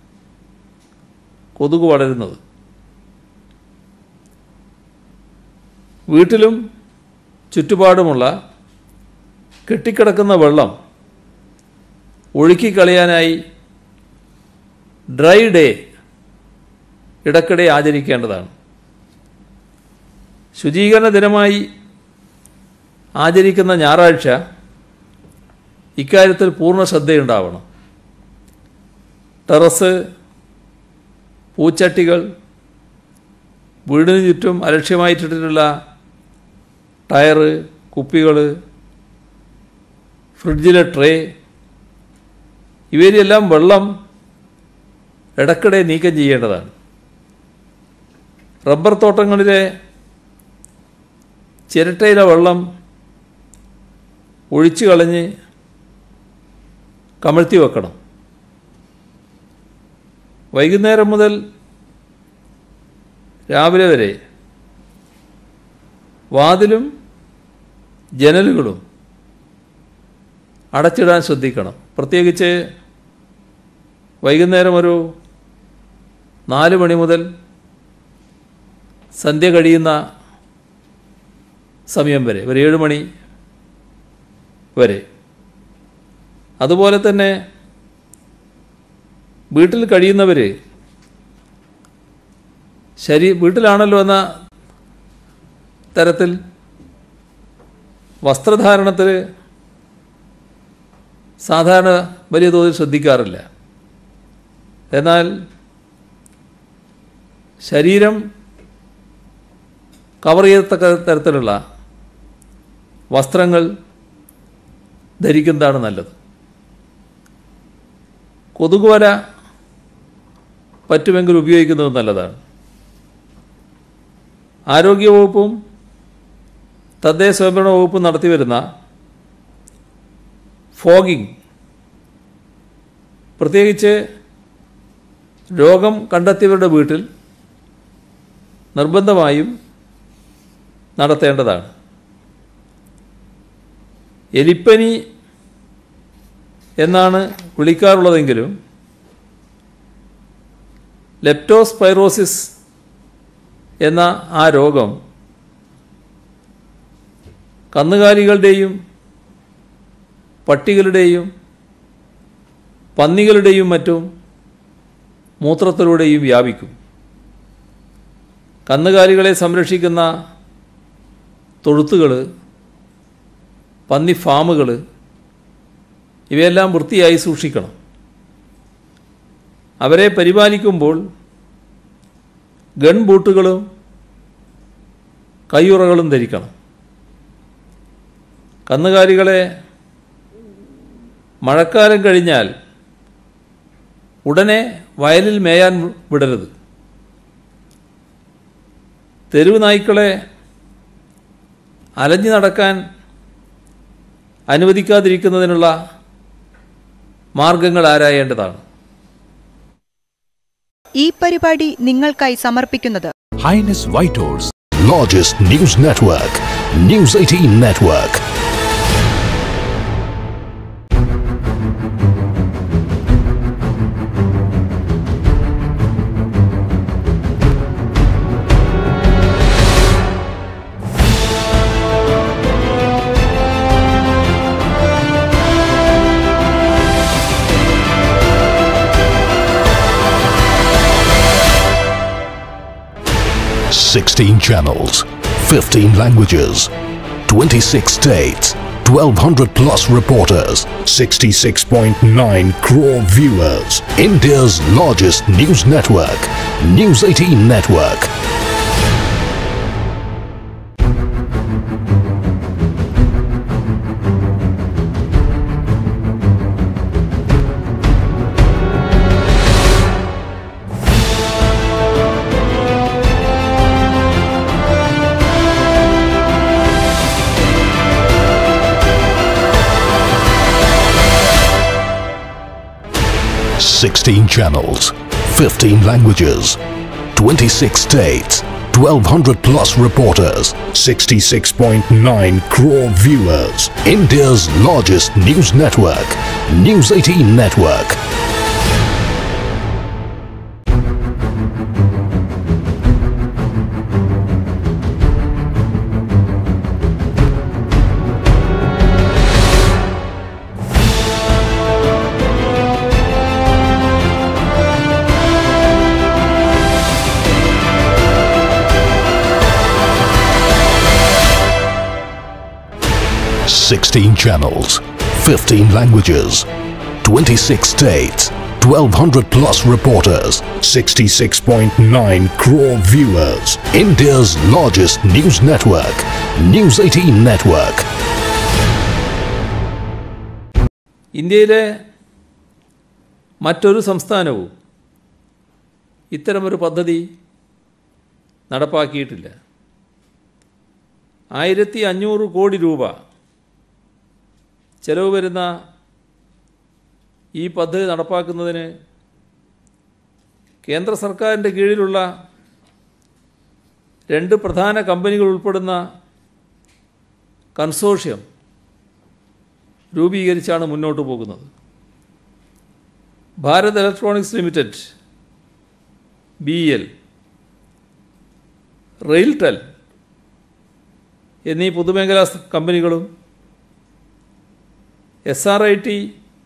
കൊതുക് വളരുന്നത് വീട്ടിലും ചുറ്റുപാടുമുള്ള കെട്ടിക്കിടക്കുന്ന വെള്ളം ഒഴുക്കിക്കളയാനായി ഡ്രൈ ഡേ ഇടയ്ക്കിടെ ആചരിക്കേണ്ടതാണ് ശുചീകരണ ദിനമായി ആചരിക്കുന്ന ഞായറാഴ്ച ഇക്കാര്യത്തിൽ പൂർണ്ണ ശ്രദ്ധയുണ്ടാവണം ടെറസ് പൂച്ചട്ടികൾ വീടിന് ചുറ്റും അലക്ഷ്യമായിട്ടിട്ടുള്ള ടയറ് കുപ്പികൾ ഫ്രിഡ്ജിലെ ട്രേ ഇവയിലെല്ലാം വെള്ളം ഇടയ്ക്കിടെ നീക്കം ചെയ്യേണ്ടതാണ് റബ്ബർ തോട്ടങ്ങളിലെ ചിരട്ടയിലെ വെള്ളം ഒഴിച്ചു കളഞ്ഞ് കമഴ്ത്തി വെക്കണം വൈകുന്നേരം മുതൽ രാവിലെ വരെ വാതിലും ജനലുകളും അടച്ചിടാൻ ശ്രദ്ധിക്കണം പ്രത്യേകിച്ച് വൈകുന്നേരം ഒരു നാല് മണി മുതൽ സന്ധ്യ കഴിയുന്ന സമയം വരെ ഒരു ഏഴ് മണി വരെ അതുപോലെ തന്നെ വീട്ടിൽ കഴിയുന്നവർ ശരീ വീട്ടിലാണല്ലോ എന്ന തരത്തിൽ വസ്ത്രധാരണത്തിൽ സാധാരണ വലിയ തോതിൽ ശ്രദ്ധിക്കാറില്ല എന്നാൽ ശരീരം കവർ ചെയ്യത്തക്ക തരത്തിലുള്ള വസ്ത്രങ്ങൾ ധരിക്കുന്നതാണ് നല്ലത് കൊതുകുവല പറ്റുമെങ്കിൽ ഉപയോഗിക്കുന്നത് നല്ലതാണ് ആരോഗ്യവകുപ്പും തദ്ദേശ സ്വയംഭരണ വകുപ്പും നടത്തിവരുന്ന ഫോഗിംഗ് പ്രത്യേകിച്ച് രോഗം കണ്ടെത്തിയവരുടെ വീട്ടിൽ നിർബന്ധമായും നടത്തേണ്ടതാണ് എലിപ്പനി എന്നാണ് വിളിക്കാറുള്ളതെങ്കിലും ലെപ്റ്റോസ്പൈറോസിസ് എന്ന ആ രോഗം കന്നുകാലികളുടെയും പട്ടികളുടെയും പന്നികളുടെയും മറ്റും മൂത്രത്തിലൂടെയും വ്യാപിക്കും കന്നുകാലികളെ സംരക്ഷിക്കുന്ന തൊഴുത്തുകൾ പന്നി ഫാമുകൾ ഇവയെല്ലാം വൃത്തിയായി സൂക്ഷിക്കണം അവരെ പരിപാലിക്കുമ്പോൾ ഗൺ ബൂട്ടുകളും കയ്യുറകളും ധരിക്കണം കന്നുകാലികളെ മഴക്കാലം കഴിഞ്ഞാൽ ഉടനെ വയലിൽ മേയാൻ വിടരുത് തെരുവ് നായ്ക്കളെ അലഞ്ഞു നടക്കാൻ അനുവദിക്കാതിരിക്കുന്നതിനുള്ള മാർഗങ്ങൾ ആരായേണ്ടതാണ് ഈ പരിപാടി നിങ്ങൾക്കായി സമർപ്പിക്കുന്നത് Highness White Horse. largest news network, News 18 Network. Sixteen channels, fifteen languages, twenty-six states, twelve hundred plus reporters, sixty-six point nine crore viewers. India's largest news network, News 18 Network. Sixteen channels, fifteen languages, twenty-six states, twelve hundred plus reporters, sixty-six point nine crore viewers. India's largest news network, News 18 Network. Sixteen channels, fifteen languages, twenty-six states, twelve hundred plus reporters, sixty-six point nine crore viewers. India's largest news network, News 18 Network. ഇന്ത്യയിലെ മറ്റൊരു സംസ്ഥാനവും ഇത്തരമൊരു പദ്ധതി നടപ്പാക്കിയിട്ടില്ല ആയിരത്തി അഞ്ഞൂറ് കോടി രൂപ ചെലവ് വരുന്ന ഈ പദ്ധതി നടപ്പാക്കുന്നതിന് കേന്ദ്ര സർക്കാരിൻ്റെ കീഴിലുള്ള രണ്ട് പ്രധാന കമ്പനികൾ ഉൾപ്പെടുന്ന കൺസോഷ്യം രൂപീകരിച്ചാണ് മുന്നോട്ട് പോകുന്നത് Bharat electronics limited B L RailTel എന്നീ പൊതുമേഖലാ സ് കമ്പനികളും S R I T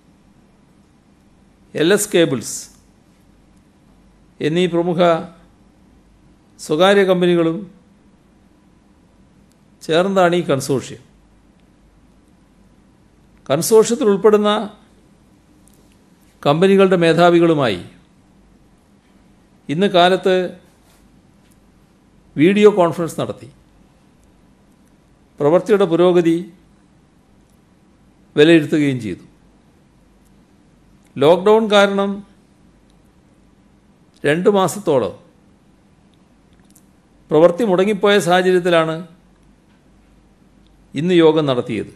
L S cables എന്നീ പ്രമുഖ സ്വകാര്യ കമ്പനികളും ചേർന്നതാണ് ഈ കൺസോഷ്യം കൺസോഷ്യത്തിൽ ഉൾപ്പെടുന്ന കമ്പനികളുടെ മേധാവികളുമായി ഇന്ന് കാലത്ത് വീഡിയോ കോൺഫറൻസ് നടത്തി പ്രവൃത്തിയുടെ പുരോഗതി വിലയിരുത്തുകയും ചെയ്തു ലോക്ക്ഡൗൺ കാരണം രണ്ട് മാസത്തോളം പ്രവൃത്തി മുടങ്ങിപ്പോയ സാഹചര്യത്തിലാണ് ഇന്ന് യോഗം നടത്തിയത്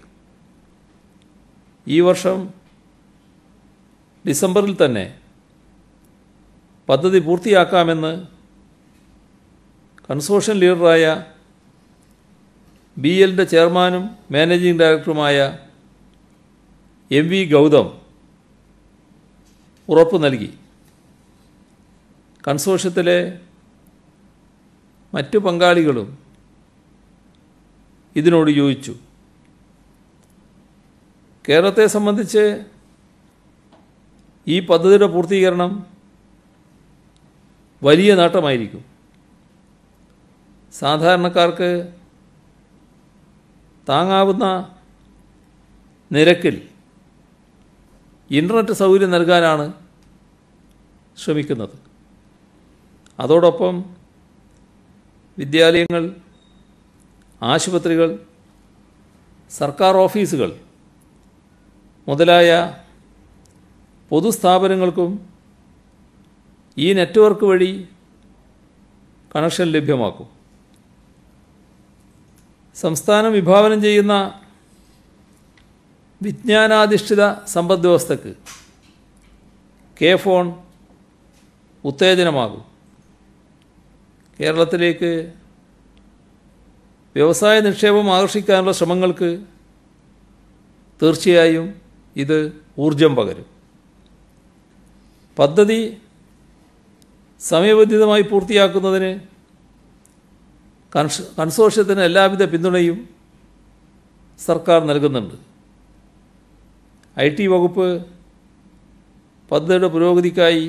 ഈ വർഷം ഡിസംബറിൽ തന്നെ പദ്ധതി പൂർത്തിയാക്കാമെന്ന് കൺസോർഷ്യം ലീഡറായ ബി എല്ലിൻ്റെ ചെയർമാനും മാനേജിംഗ് ഡയറക്ടറുമായ എം വി ഗൗതം ഉറപ്പ് നൽകി കൺസോർഷ്യത്തിലെ മറ്റു പങ്കാളികളും ഇതിനോട് യോജിച്ചു കേരളത്തെ സംബന്ധിച്ച് ഈ പദ്ധതിയുടെ പൂർത്തീകരണം വലിയ നേട്ടമായിരിക്കും സാധാരണക്കാർക്ക് താങ്ങാവുന്ന നിരക്കിൽ ഇൻ്റർനെറ്റ് സൗകര്യം നൽകാനാണ് ശ്രമിക്കുന്നത് അതോടൊപ്പം വിദ്യാലയങ്ങൾ ആശുപത്രികൾ സർക്കാർ ഓഫീസുകൾ മുതലായ പൊതുസ്ഥാപനങ്ങൾക്കും ഈ നെറ്റ്വർക്ക് വഴി കണക്ഷൻ ലഭ്യമാക്കും സംസ്ഥാനം വിഭാവനം ചെയ്യുന്ന വിജ്ഞാനാധിഷ്ഠിത സമ്പദ് വ്യവസ്ഥക്ക് കെ ഫോൺ ഉത്തേജനമാകും കേരളത്തിലേക്ക് വ്യവസായ നിക്ഷേപം ആകർഷിക്കാനുള്ള ശ്രമങ്ങൾക്ക് തീർച്ചയായും ഇത് ഊർജം പകരും പദ്ധതി സമയബന്ധിതമായി പൂർത്തിയാക്കുന്നതിന് കൺസ് കൺസോർഷ്യത്തിന് എല്ലാവിധ പിന്തുണയും സർക്കാർ നൽകുന്നുണ്ട് ഐ ടി വകുപ്പ് പദ്ധതിയുടെ പുരോഗതിക്കായി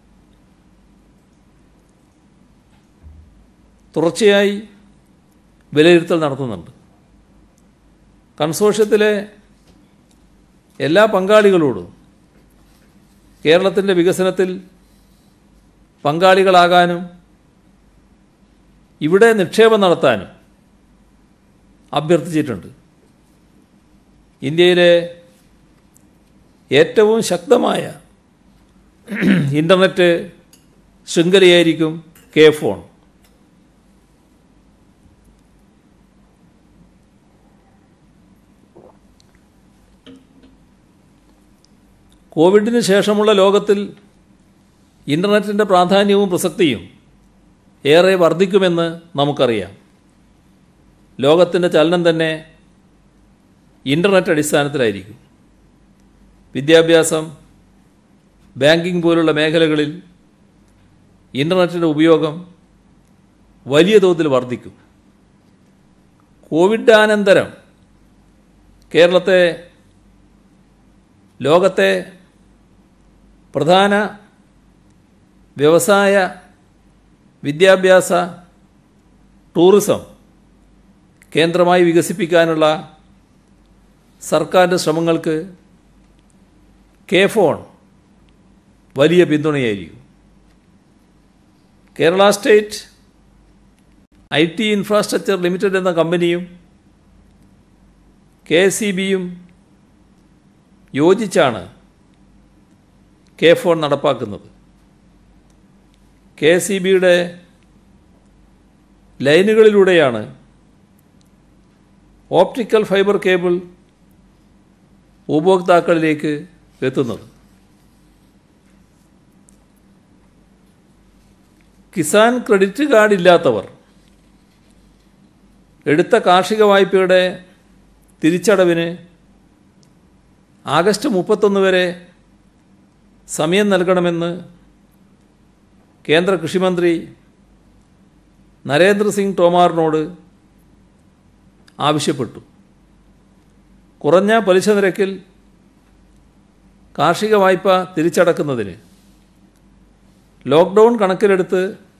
തുടർച്ചയായി വിലയിരുത്തൽ നടത്തുന്നുണ്ട് കൺസോർഷ്യത്തിലെ എല്ലാ പങ്കാളികളോടും കേരളത്തിൻ്റെ വികസനത്തിൽ പങ്കാളികളാകാനും ഇവിടെ നിക്ഷേപം നടത്താനും അഭ്യർത്ഥിച്ചിട്ടുണ്ട് ഇന്ത്യയിലെ ഏറ്റവും ശക്തമായ ഇൻ്റർനെറ്റ് ശൃംഖലയായിരിക്കും കെ ഫോൺ കോവിഡിന് ശേഷമുള്ള ലോകത്തിൽ ഇൻ്റർനെറ്റിൻ്റെ പ്രാധാന്യവും പ്രസക്തിയും ഏറെ വർദ്ധിക്കുമെന്ന് നമുക്കറിയാം ലോകത്തിൻ്റെ ചലനം തന്നെ ഇൻ്റർനെറ്റ് അടിസ്ഥാനത്തിലായിരിക്കും വിദ്യാഭ്യാസം ബാങ്കിംഗ് പോലുള്ള മേഖലകളിൽ ഇൻ്റർനെറ്റിൻ്റെ ഉപയോഗം വലിയ തോതിൽ വർദ്ധിക്കും കോവിഡാനന്തരം കേരളത്തെ ലോകത്തെ പ്രധാന വ്യവസായ വിദ്യാഭ്യാസ ടൂറിസം കേന്ദ്രമായി വികസിപ്പിക്കാനുള്ള സർക്കാരിൻ്റെ ശ്രമങ്ങൾക്ക് കെ ഫോൺ വലിയ പിന്തുണയായിരിക്കും Kerala State I T Infrastructure Limited എന്ന കമ്പനിയും കെ എസ് സി ബിയും യോജിച്ചാണ് കെ ഫോൺ നടപ്പാക്കുന്നത് കെ എസ് സി ബിയുടെ ലൈനുകളിലൂടെയാണ് ഓപ്റ്റിക്കൽ ഫൈബർ കേബിൾ ഉപഭോക്താക്കളിലേക്ക് എത്തുന്നത് കിസാൻ ക്രെഡിറ്റ് കാർഡ് ഇല്ലാത്തവർ എടുത്ത കാർഷിക വായ്പയുടെ തിരിച്ചടവിന് ആഗസ്റ്റ് മുപ്പത്തൊന്ന് വരെ സമയം നൽകണമെന്ന് കേന്ദ്ര കൃഷിമന്ത്രി നരേന്ദ്രസിംഗ് തോമാറിനോട് ആവശ്യപ്പെട്ടു കുറഞ്ഞ പലിശ നിരക്കിൽ കാർഷിക വായ്പ തിരിച്ചടക്കുന്നതിന് ലോക്ക്ഡൗൺ കണക്കിലെടുത്ത്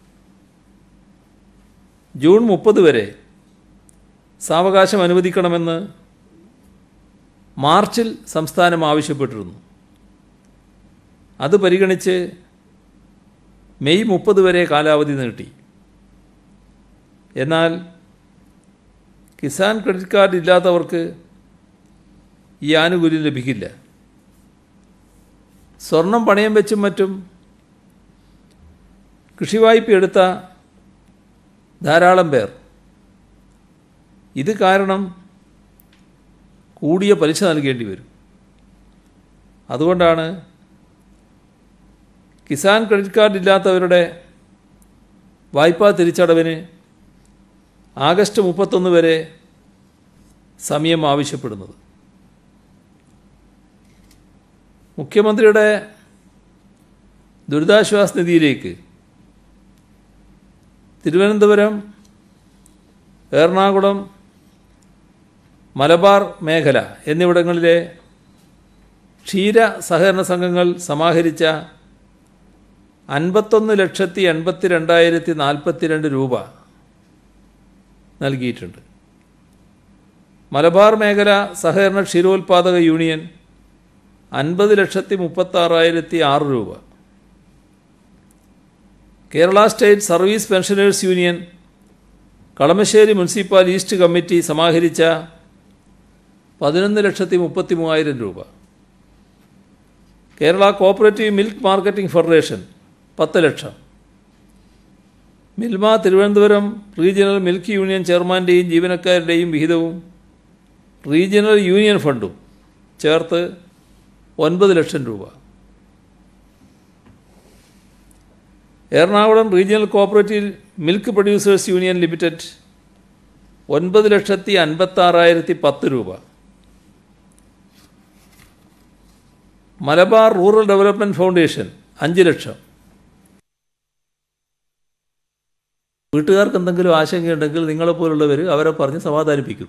ജൂൺ മുപ്പത് വരെ സാവകാശം അനുവദിക്കണമെന്ന് മാർച്ചിൽ സംസ്ഥാനം ആവശ്യപ്പെട്ടിരുന്നു അത് പരിഗണിച്ച് മെയ് മുപ്പത് വരെ കാലാവധി നീട്ടി എന്നാൽ കിസാൻ ക്രെഡിറ്റ് കാർഡ് ഇല്ലാത്തവർക്ക് ഈ ആനുകൂല്യം ലഭിക്കില്ല സ്വർണം പണയം വെച്ചും മറ്റും കൃഷി വായ്പ എടുത്ത ധാരാളം പേർ ഇത് കാരണം കൂടിയ പലിശ നൽകേണ്ടി വരും അതുകൊണ്ടാണ് കിസാൻ ക്രെഡിറ്റ് കാർഡ് ഇല്ലാത്തവരുടെ വായ്പാ തിരിച്ചടവിന് ആഗസ്റ്റ് മുപ്പത്തൊന്ന് വരെ സമയം ആവശ്യപ്പെടുന്നത് മുഖ്യമന്ത്രിയുടെ ദുരിതാശ്വാസ നിധിയിലേക്ക് തിരുവനന്തപുരം എറണാകുളം മലബാർ മേഖല എന്നിവിടങ്ങളിലെ ക്ഷീര സഹകരണ സംഘങ്ങൾ സമാഹരിച്ച അൻപത്തൊന്ന് ലക്ഷത്തി എൺപത്തി രണ്ടായിരത്തി നാൽപ്പത്തി രണ്ട് രൂപ നൽകിയിട്ടുണ്ട് മലബാർ മേഖല സഹകരണ ക്ഷീരോത്പാദക യൂണിയൻ അൻപത് ലക്ഷത്തി മുപ്പത്താറായിരത്തി ആറ് രൂപ Kerala State Service Pensioners Union Kalamassery municipal east committee സമാഹരിച്ച പതിനൊന്ന് ലക്ഷത്തി മുപ്പത്തി മൂവായിരം രൂപ Kerala Cooperative Milk Marketing Federation പത്ത് ലക്ഷം Milma Thiruvananthapuram regional milk union ചെയർമാൻ്റെയും ജീവനക്കാരുടെയും വിഹിതവും റീജിയണൽ യൂണിയൻ ഫണ്ടും ചേർത്ത് ഒൻപത് ലക്ഷം രൂപ Ernakulam regional cooperative milk producers union limited ഒൻപത് ലക്ഷത്തി അൻപത്താറായിരത്തി പത്ത് രൂപ മലബാർ റൂറൽ ഡെവലപ്മെൻറ്റ് ഫൗണ്ടേഷൻ അഞ്ച് ലക്ഷം വീട്ടുകാർക്ക് എന്തെങ്കിലും ആശങ്കയുണ്ടെങ്കിൽ നിങ്ങളെപ്പോലുള്ളവർ അവരെ പറഞ്ഞ് സമാധാനിപ്പിക്കും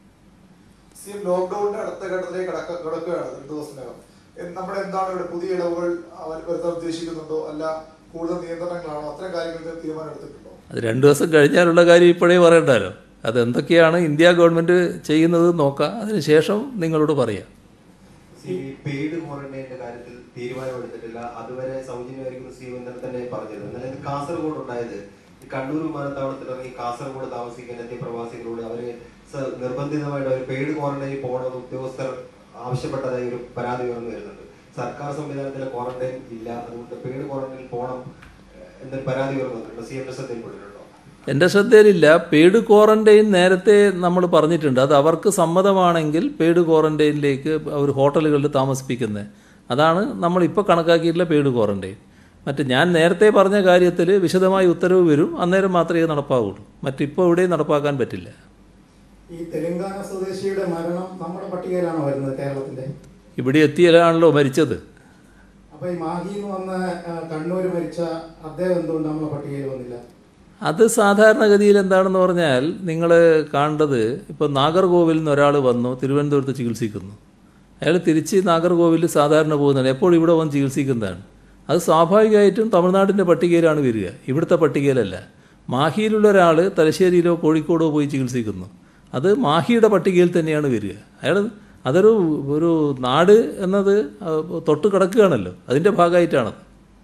സി എം ലോക്ക്ഡൌണിന്റെ അടുത്ത ഘട്ടത്തിലേക്ക് കടക്ക കടക്കുകയാണ് രണ്ട് ദിവസത്തിനകം എൻ- നമ്മൾ എന്താണ് ഇവിടെ പുതിയ ഇളവുകൾ അവർ വരുത്താൻ ഉദ്ദേശിക്കുന്നുണ്ടോ അല്ല കൂടുതൽ നിയന്ത്രണങ്ങളാണോ അത്തരം കാര്യങ്ങൾക്ക് തീരുമാനം എടുത്തിട്ടുണ്ടോ അത് രണ്ട് ദിവസം കഴിഞ്ഞാലുള്ള കാര്യം ഇപ്പോഴേ പറയണ്ടല്ലോ അതെന്തൊക്കെയാണ് ഇന്ത്യ ഗവൺമെൻറ് ചെയ്യുന്നത് നോക്കാം അതിനുശേഷം നിങ്ങളോട് പറയാം ഈ പെയ്ഡ് ക്വാറന്റൈനിന്റെ കാര്യത്തിൽ തീരുമാനമെടുത്തിട്ടില്ല അതുവരെ സൗജന്യമായിരിക്കും സി ഇന്നലെ തന്നെ പറഞ്ഞിരുന്നു എന്നാൽ ഇത് കാസർഗോഡ് ഉണ്ടായത് ഈ കണ്ണൂർ വിമാനത്താവളത്തിൽ ഇറങ്ങി കാസർഗോഡ് താമസിക്കാൻ എത്തിയ പ്രവാസികളോട് അവര് സ- നിർബന്ധിതമായിട്ട് അവർ പെയ്ഡ് ക്വാറന്റൈനിൽ പോകണമെന്ന് ഉദ്യോഗസ്ഥർ ആവശ്യപ്പെട്ടതായി ഒരു പരാതി ഉയർന്നു വരുന്നുണ്ട് സർക്കാർ സംവിധാനത്തിലെ ക്വാറന്റൈൻ ഇല്ല അതുകൊണ്ട് പെയ്ഡ് ക്വാറന്റൈനിൽ പോകണം ഏഹ്, എന്നൊരു പരാതി ഉയർന്നു വന്നിട്ടുണ്ട് സി എം ശ്രദ്ധയിൽപ്പെട്ടിട്ടുണ്ടോ എൻ്റെ ശ്രദ്ധയിലില്ല പെയ്ഡ് ക്വാറന്റൈൻ നേരത്തെ നമ്മൾ പറഞ്ഞിട്ടുണ്ട് അത് അവർക്ക് സമ്മതമാണെങ്കിൽ പെയ്ഡ് ക്വാറന്റൈനിലേക്ക് അവർ ഹോട്ടലുകളിൽ താമസിപ്പിക്കുന്നത് അതാണ് നമ്മളിപ്പോൾ കണക്കാക്കിയിട്ടുള്ള പെയ്ഡ് ക്വാറന്റൈൻ മറ്റ് ഞാൻ നേരത്തെ പറഞ്ഞ കാര്യത്തിൽ വിശദമായ ഉത്തരവ് വരും അന്നേരം മാത്രമേ ഇത് നടപ്പാവുള്ളൂ മറ്റിപ്പോൾ എവിടെയും നടപ്പാക്കാൻ പറ്റില്ല ഈ തെലങ്കാന സ്വദേശിയുടെ മരണം നമ്മുടെ പട്ടികയിലാണോ വരുന്നത് കേരളത്തിന്റെ ഇവിടെ എത്തിയാലാണല്ലോ മരിച്ചത് അപ്പൊ ഈ മാഹിയിൽ നിന്ന് വന്ന ആ, കണ്ണൂര് മരിച്ച അദ്ദേഹം എന്തുകൊണ്ട് നമ്മളെ പട്ടികയിൽ വന്നില്ല അത് സാധാരണഗതിയിൽ എന്താണെന്ന് പറഞ്ഞാൽ നിങ്ങൾ കാണേണ്ടത് ഇപ്പോൾ നാഗർകോവിലിൽ നിന്ന് ഒരാൾ വന്നു തിരുവനന്തപുരത്ത് ചികിത്സിക്കുന്നു അയാൾ തിരിച്ച് നാഗർകോവിലിൽ സാധാരണ പോകുന്നതാണ് എപ്പോൾ ഇവിടെ വന്ന് ചികിത്സിക്കുന്നതാണ് അത് സ്വാഭാവികമായിട്ടും തമിഴ്നാടിൻ്റെ പട്ടികയിലാണ് വരിക ഇവിടുത്തെ പട്ടികയിലല്ല മാഹിയിലുള്ള ഒരാൾ തലശ്ശേരിയിലോ കോഴിക്കോടോ പോയി ചികിത്സിക്കുന്നു അത് മാഹിയുടെ പട്ടികയിൽ തന്നെയാണ് വരിക അയാൾ അതൊരു ഒരു നാട് എന്നത് തൊട്ട് കിടക്കുകയാണല്ലോ അതിൻ്റെ ഭാഗമായിട്ടാണത്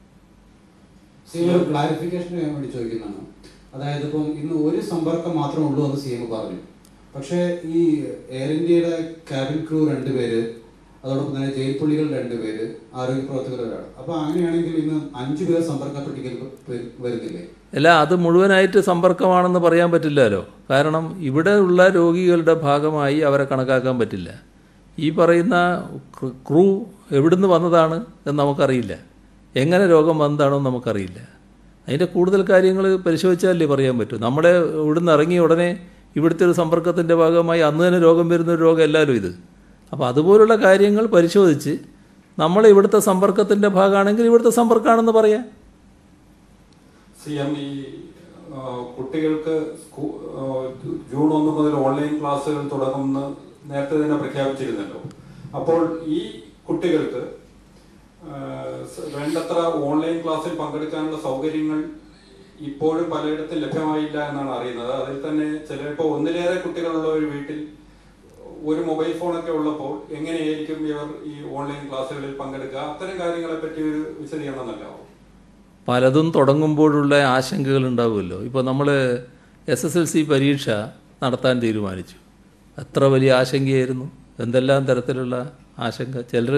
സി എം ഒരു ക്ലാരിഫിക്കേഷൻ ചെയ്യാൻ വേണ്ടി ചോദിക്കുന്നതാണ് അതായത് ഇപ്പം ഇന്ന് ഒരു സമ്പർക്കം മാത്രമേ ഉള്ളൂ എന്ന് സി എം പറഞ്ഞു പക്ഷേ ഈ എയർ ഇന്ത്യയുടെ ക്യാബിൻ ക്രൂ രണ്ടുപേര് അതോടൊപ്പം തന്നെ ജയിൽ പുള്ളികൾ രണ്ടുപേര് ആരോഗ്യ പ്രവർത്തകർ ഒരാൾ അപ്പൊ അങ്ങനെയാണെങ്കിൽ ഇന്ന് അഞ്ചു പേർ സമ്പർക്ക പട്ടികയിൽ വ- വരുന്നില്ലേ അല്ല അത് മുഴുവനായിട്ട് സമ്പർക്കമാണെന്ന് പറയാൻ പറ്റില്ലല്ലോ കാരണം ഇവിടെ ഉള്ള രോഗികളുടെ ഭാഗമായി അവരെ കണക്കാക്കാൻ പറ്റില്ല ഈ പറയുന്ന ക്ര- ക്രൂ എവിടുന്ന് വന്നതാണ് എന്ന് നമുക്കറിയില്ല എങ്ങനെ രോഗം വന്നതാണെന്ന് നമുക്കറിയില്ല അതിൻ്റെ കൂടുതൽ കാര്യങ്ങൾ പരിശോധിച്ചാലേ പറയാൻ പറ്റൂ നമ്മുടെ ഇവിടുന്ന് ഇറങ്ങിയ ഉടനെ ഇവിടുത്തെ ഒരു സമ്പർക്കത്തിൻ്റെ ഭാഗമായി അന്ന് തന്നെ രോഗം വരുന്ന ഒരു രോഗം അല്ലല്ലോ ഇത് അപ്പോൾ അതുപോലുള്ള കാര്യങ്ങൾ പരിശോധിച്ച് നമ്മൾ ഇവിടുത്തെ സമ്പർക്കത്തിൻ്റെ ഭാഗമാണെങ്കിൽ ഇവിടുത്തെ സമ്പർക്കമാണെന്ന് പറയാം സി എം ഈ ആ, കുട്ടികൾക്ക് സ്കൂ- ആ, ജൂൺ ഒന്ന് മുതൽ ഓൺലൈൻ ക്ലാസ്സുകൾ തുടങ്ങുമെന്ന് നേരത്തെ തന്നെ പ്രഖ്യാപിച്ചിരുന്നല്ലോ അപ്പോൾ ഈ കുട്ടികൾക്ക് ആ, സ- വേണ്ടത്ര ഓൺലൈൻ ക്ലാസ്സിൽ പങ്കെടുക്കാനുള്ള സൗകര്യങ്ങൾ ഇപ്പോഴും പലയിടത്തും ലഭ്യമായില്ല എന്നാണ് അറിയുന്നത് അതിൽ തന്നെ ചിലപ്പോൾ ഒന്നിലേറെ കുട്ടികളുള്ള ഒരു വീട്ടിൽ ഒരു മൊബൈൽ ഫോണൊക്കെ ഉള്ളപ്പോൾ എങ്ങനെയായിരിക്കും ഇവർ ഈ ഓൺലൈൻ ക്ലാസ്സുകളിൽ പങ്കെടുക്കുക അത്തരം കാര്യങ്ങളെ പറ്റി ഒരു വിശദീകരണം നൽകാമോ പലതും തുടങ്ങുമ്പോഴുള്ള ആശങ്കകൾ ഉണ്ടാവുമല്ലോ ഇപ്പോൾ നമ്മൾ എസ് എസ് എൽ സി പരീക്ഷ നടത്താൻ തീരുമാനിച്ചു എത്ര വലിയ ആശങ്കയായിരുന്നു എന്തെല്ലാം തരത്തിലുള്ള ആശങ്ക ചിലർ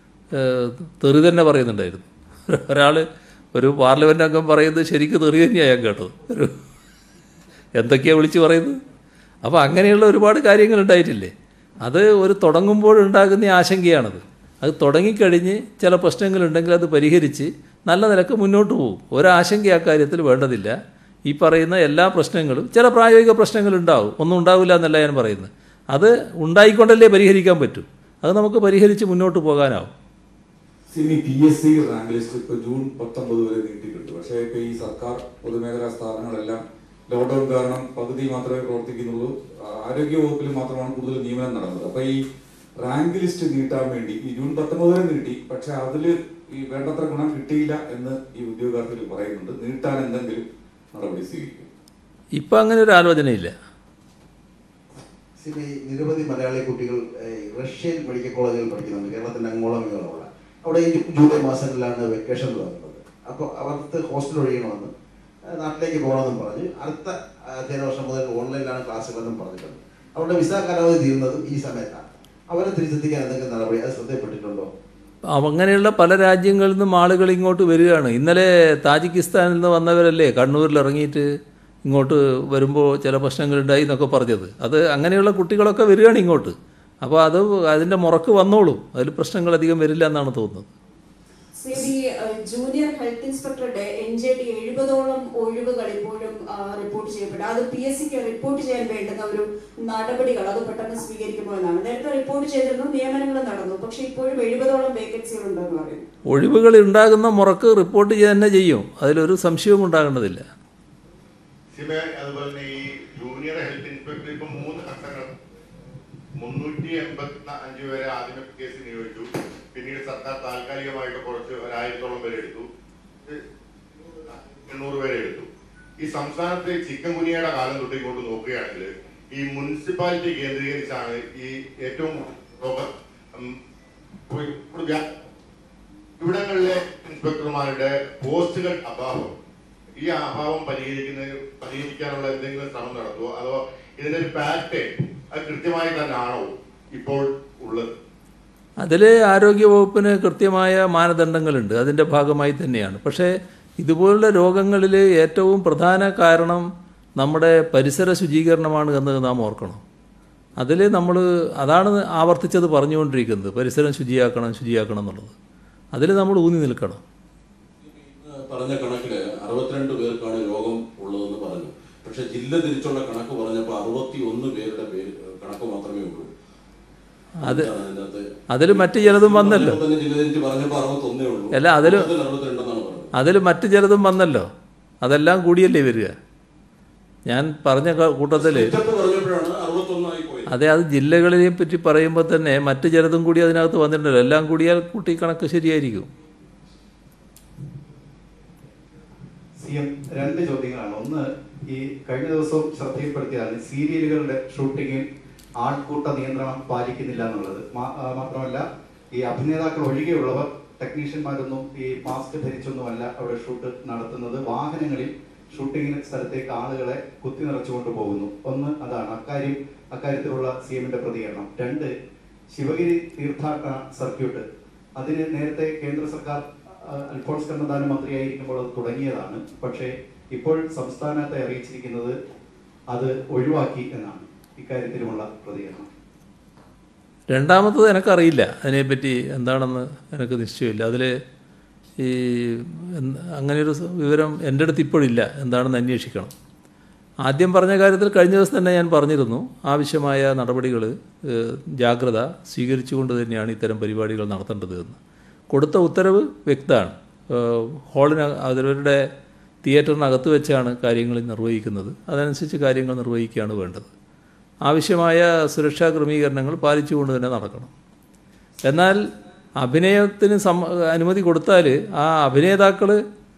തെറി തന്നെ പറയുന്നുണ്ടായിരുന്നു ഒരാൾ ഒരു പാർലമെൻറ്റ് അംഗം പറയുന്നത് ശരിക്കും തെറി തന്നെയാണ് ഞാൻ കേട്ടത് ഒരു എന്തൊക്കെയാണ് വിളിച്ച് പറയുന്നത് അപ്പോൾ അങ്ങനെയുള്ള ഒരുപാട് കാര്യങ്ങൾ ഉണ്ടായിട്ടില്ലേ അത് ഒരു തുടങ്ങുമ്പോഴുണ്ടാകുന്ന ആശങ്കയാണത് അത് തുടങ്ങിക്കഴിഞ്ഞ് ചില പ്രശ്നങ്ങളുണ്ടെങ്കിൽ അത് പരിഹരിച്ച് നല്ല നിലക്ക് മുന്നോട്ട് പോകും ഒരാശങ്ക ആ കാര്യത്തിൽ വേണ്ടതില്ല ഈ പറയുന്ന എല്ലാ പ്രശ്നങ്ങളും ചില പ്രായോഗിക പ്രശ്നങ്ങളുണ്ടാവും ഒന്നും ഉണ്ടാവില്ല എന്നല്ല ഞാൻ പറയുന്നത് അത് ഉണ്ടായിക്കൊണ്ടല്ലേ പരിഹരിക്കാൻ പറ്റൂ അത് നമുക്ക് പരിഹരിച്ച് മുന്നോട്ട് പോകാനാവും Simi P S C rank list ഇപ്പൊ ജൂൺ പത്തൊമ്പത് വരെ നീട്ടിയിട്ടുണ്ട് പക്ഷേ ഇപ്പൊ ഈ സർക്കാർ പൊതുമേഖലാ സ്ഥാപനങ്ങളെല്ലാം ലോക്ക്ഡൌൺ കാരണം പകുതി മാത്രമേ പ്രവർത്തിക്കുന്നുള്ളൂ ആരോഗ്യ വകുപ്പിൽ മാത്രമാണ് കൂടുതൽ നിയമനം നടന്നത് അപ്പൊ ഈ റാങ്ക് ലിസ്റ്റ് നീട്ടാൻ വേണ്ടി ഈ ജൂൺ പത്തൊമ്പത് വരെ നീട്ടി പക്ഷെ അതില് ഈ വേണ്ടത്ര ഗുണം കിട്ടിയില്ല എന്ന് ഈ ഉദ്യോഗാർത്ഥികൾ പറയുന്നുണ്ട് നീട്ടാൻ എന്തെങ്കിലും നടപടി സ്വീകരിക്കും ഇപ്പം അങ്ങനെ ഒരു ആലോചനയില്ല സിമി നിരവധി മലയാളി കുട്ടികൾ ഏഹ്, റഷ്യൻ മെഡിക്കൽ കോളേജിൽ പഠിക്കുന്നുണ്ട് കേരളത്തിന്റെ അങ്ങോളം ഇങ്ങോളമുള്ള അവിടെ ഈ ജൂ- ജൂലൈ മാസങ്ങളിലാണ് വെക്കേഷൻ തുടങ്ങുന്നത് അപ്പോൾ അവർക്ക് ഹോസ്റ്റൽ ഒഴിയണമെന്ന് ഏഹ്, നാട്ടിലേക്ക് പോകണമെന്നും പറഞ്ഞ് അടുത്ത അധ്യയന വർഷം മുതൽ ഓൺലൈനിലാണ് ക്ലാസ്സുകളെന്നും പറഞ്ഞിട്ടുണ്ട് അവരുടെ വിസ കാലാവധി തീരുന്നതും ഈ സമയത്താണ് അവരെ തിരിച്ചെത്തിക്കാൻ എന്തെങ്കിലും നടപടി അത് ശ്രദ്ധയിൽപ്പെട്ടിട്ടുണ്ടോ അങ്ങനെയുള്ള പല രാജ്യങ്ങളിൽ നിന്നും ആളുകൾ ഇങ്ങോട്ട് വരികയാണ് ഇന്നലെ താജിക്കിസ്ഥാനിൽ നിന്ന് വന്നവരല്ലേ കണ്ണൂരിൽ ഇറങ്ങിയിട്ട് ഇങ്ങോട്ട് വരുമ്പോൾ ചില പ്രശ്നങ്ങളുണ്ടായി എന്നൊക്കെ പറഞ്ഞത് അത് അങ്ങനെയുള്ള കുട്ടികളൊക്കെ വരികയാണ് ഇങ്ങോട്ട് അപ്പോൾ അത് അതിൻ്റെ മുറക്ക് വന്നോളും അതിൽ പ്രശ്നങ്ങൾ അധികം വരില്ല എന്നാണ് തോന്നുന്നത് സി ബി ജൂനിയർ ഹെൽത്ത് ഇൻസ്പെക്ടറുടെ എൻ ജെ ഡി എഴുപതോളം ഒഴിവുകൾ ഇപ്പോഴും ആ, റിപ്പോർട്ട് ചെയ്യപ്പെട്ടു അത് പി എസ് സിക്ക് റിപ്പോർട്ട് ചെയ്യാൻ വേണ്ടുന്ന ഒരു നടപടികൾ അത് പെട്ടെന്ന് സ്വീകരിക്കുമോ എന്നാണ് നേരത്തെ റിപ്പോർട്ട് ചെയ്തിരുന്നു നിയമനങ്ങൾ നടന്നു പക്ഷേ ഇപ്പോഴും എഴുപതോളം വേക്കൻസികൾ ഉണ്ടെന്ന് പറയുന്നു ഒഴിവുകൾ ഉണ്ടാകുന്ന മുറക്ക് റിപ്പോർട്ട് ചെയ്യുക തന്നെ ചെയ്യും അതിലൊരു സംശയവും ഉണ്ടാകേണ്ടതില്ല സിമ അതുപോലെ തന്നെ ഈ ജൂനിയർ ഹെൽത്ത് ഇൻസ്പെക്ടർ ഇപ്പൊ മൂന്ന് ഘട്ടങ്ങൾ മുന്നൂറ്റി എൺപത്തി അഞ്ച് പേരെ ആദ്യമേ കേസ് നിയോഗിച്ചു പിന്നീട് സർക്കാർ താൽക്കാലികമായിട്ട് കുറച്ച് ഒരായിരത്തോളം പേരെ എടുത്തു എണ്ണൂറ് പേരെ എടുത്തു ഈ സംസ്ഥാനത്തെ ചിക്കൻ കുനിയയുടെ കാലം തൊട്ട് ഇങ്ങോട്ട് നോക്കുകയാണെങ്കിൽ ഈ മുനിസിപ്പാലിറ്റി കേന്ദ്രീകരിച്ചാണ് ഈ ഏറ്റവും രോഗം ഉം, ഒരു വ്യാ- ഇവിടങ്ങളിലെ ഇൻസ്പെക്ടർമാരുടെ പോസ്റ്റുകൾ അഭാവം ഈ അഭാവം പരിഹരിക്കുന്ന പരിഹരിക്കാനുള്ള എന്തെങ്കിലും ശ്രമം നടത്തുമോ അതോ ഇതിന്റെ ഒരു പാറ്റേൺ അത് കൃത്യമായി തന്നെ ആണോ ഇപ്പോൾ ഉള്ളത് അതിൽ ആരോഗ്യവകുപ്പിന് കൃത്യമായ മാനദണ്ഡങ്ങളുണ്ട് അതിൻ്റെ ഭാഗമായി തന്നെയാണ് പക്ഷേ ഇതുപോലുള്ള രോഗങ്ങളിൽ ഏറ്റവും പ്രധാന കാരണം നമ്മുടെ പരിസര ശുചീകരണമാണ് എന്ന് നാം ഓർക്കണം അതിൽ നമ്മൾ അതാണ് ആവർത്തിച്ചത് പറഞ്ഞുകൊണ്ടിരിക്കുന്നത് പരിസരം ശുചിയാക്കണം ശുചിയാക്കണം എന്നുള്ളത് അതിൽ നമ്മൾ ഊന്നി നിൽക്കണം പറഞ്ഞ കണക്കില് അറുപത്തിരണ്ട് പേർക്കാണ് രോഗം ഉള്ളതെന്ന് പറഞ്ഞു പക്ഷെ ജില്ല തിരിച്ചുള്ള കണക്ക് പറഞ്ഞപ്പോൾ അറുപത്തി ഒന്ന് പേരുടെ പേര് കണക്ക് മാത്രമേ ഉള്ളൂ അത് എന്താണ് അതിന്റെ അകത്ത്? അതിൽ മറ്റ് ചിലതും വന്നല്ലോ പറഞ്ഞപ്പോൾ തന്നെ ജില്ല തിരിച്ച് പറഞ്ഞപ്പോൾ അറുപത്തൊന്നേ ഉള്ളൂ അല്ല അതിൽ മൊത്തത്തിൽ അറുപത്തിരണ്ടെന്നാണ് പറഞ്ഞത് അതിൽ മറ്റ് ചിലതും വന്നല്ലോ അതെല്ലാം കൂടിയല്ലേ വരിക ഞാൻ പറഞ്ഞ കൂട്ടത്തിൽ സ്റ്റെപ്പ് പറഞ്ഞപ്പോഴാണ് അറുപത്തൊന്നായി പോയത് അതെ അത് ജില്ലകളെ പറ്റി പറയുമ്പോൾ തന്നെ മറ്റ് ചിലതും കൂടി അതിനകത്ത് വന്നിട്ടുണ്ടല്ലോ എല്ലാം കൂടിയാൽ കൂട്ടി കണക്ക് ശരിയായിരിക്കും സി എം രണ്ട് ചോദ്യങ്ങളാണ് ഒന്ന് ഈ കഴിഞ്ഞ ദിവസം ശ്രദ്ധയിൽപ്പെടുത്തിയതാണ് സീരിയലുകളുടെ ഷൂട്ടിങ്ങിൽ ആൾക്കൂട്ട നിയന്ത്രണം പാലിക്കുന്നില്ല എന്നുള്ളത് മാ- ആ, മാത്രമല്ല ഈ അഭിനേതാക്കൾ ഒഴികെയുള്ളവർ ടെക്നീഷ്യന്മാരൊന്നും ഈ മാസ്ക് ധരിച്ചൊന്നുമല്ല അവിടെ ഷൂട്ട് നടത്തുന്നത് വാഹനങ്ങളിൽ ഷൂട്ടിങ്ങിന് സ്ഥലത്തേക്ക് ആളുകളെ കുത്തി നിറച്ചുകൊണ്ട് പോകുന്നു ഒന്ന് അതാണ് അക്കാര്യം അക്കാര്യത്തിലുള്ള സി എമ്മിന്റെ പ്രതികരണം രണ്ട് ശിവഗിരി തീർത്ഥാടന സർക്യൂട്ട് അതിന് നേരത്തെ കേന്ദ്ര സർക്കാർ ആ, അൽഫോൺസ് കണ്ണന്താനം മന്ത്രിയായിരിക്കുമ്പോൾ അത് തുടങ്ങിയതാണ് പക്ഷേ ഇപ്പോൾ സംസ്ഥാനത്തെ അറിയിച്ചിരിക്കുന്നത് അത് ഒഴിവാക്കി എന്നാണ് ഇക്കാര്യത്തിലുമുള്ള പ്രതികരണം രണ്ടാമത്തത് എനിക്കറിയില്ല അതിനെപ്പറ്റി എന്താണെന്ന് എനിക്ക് നിശ്ചയമില്ല അതിൽ ഈ എന്ത് അങ്ങനെയൊരു സ- വിവരം എൻ്റെ അടുത്ത് ഇപ്പോഴില്ല എന്താണെന്ന് അന്വേഷിക്കണം ആദ്യം പറഞ്ഞ കാര്യത്തിൽ കഴിഞ്ഞ ദിവസം തന്നെ ഞാൻ പറഞ്ഞിരുന്നു ആവശ്യമായ നടപടികൾ ജാഗ്രത സ്വീകരിച്ചുകൊണ്ട് തന്നെയാണ് ഇത്തരം പരിപാടികൾ നടത്തേണ്ടത് എന്ന് കൊടുത്ത ഉത്തരവ് വ്യക്തമാണ് ഏഹ് ഹാളിന് അവരവരുടെ തിയേറ്ററിനകത്ത് വെച്ചാണ് കാര്യങ്ങൾ നിർവഹിക്കുന്നത് അതനുസരിച്ച് കാര്യങ്ങൾ നിർവഹിക്കുകയാണ് വേണ്ടത് ആവശ്യമായ സുരക്ഷാ ക്രമീകരണങ്ങൾ പാലിച്ചുകൊണ്ട് തന്നെ നടക്കണം എന്നാൽ അഭിനയത്തിന് സം അനുമതി കൊടുത്താൽ ആ അഭിനേതാക്കൾ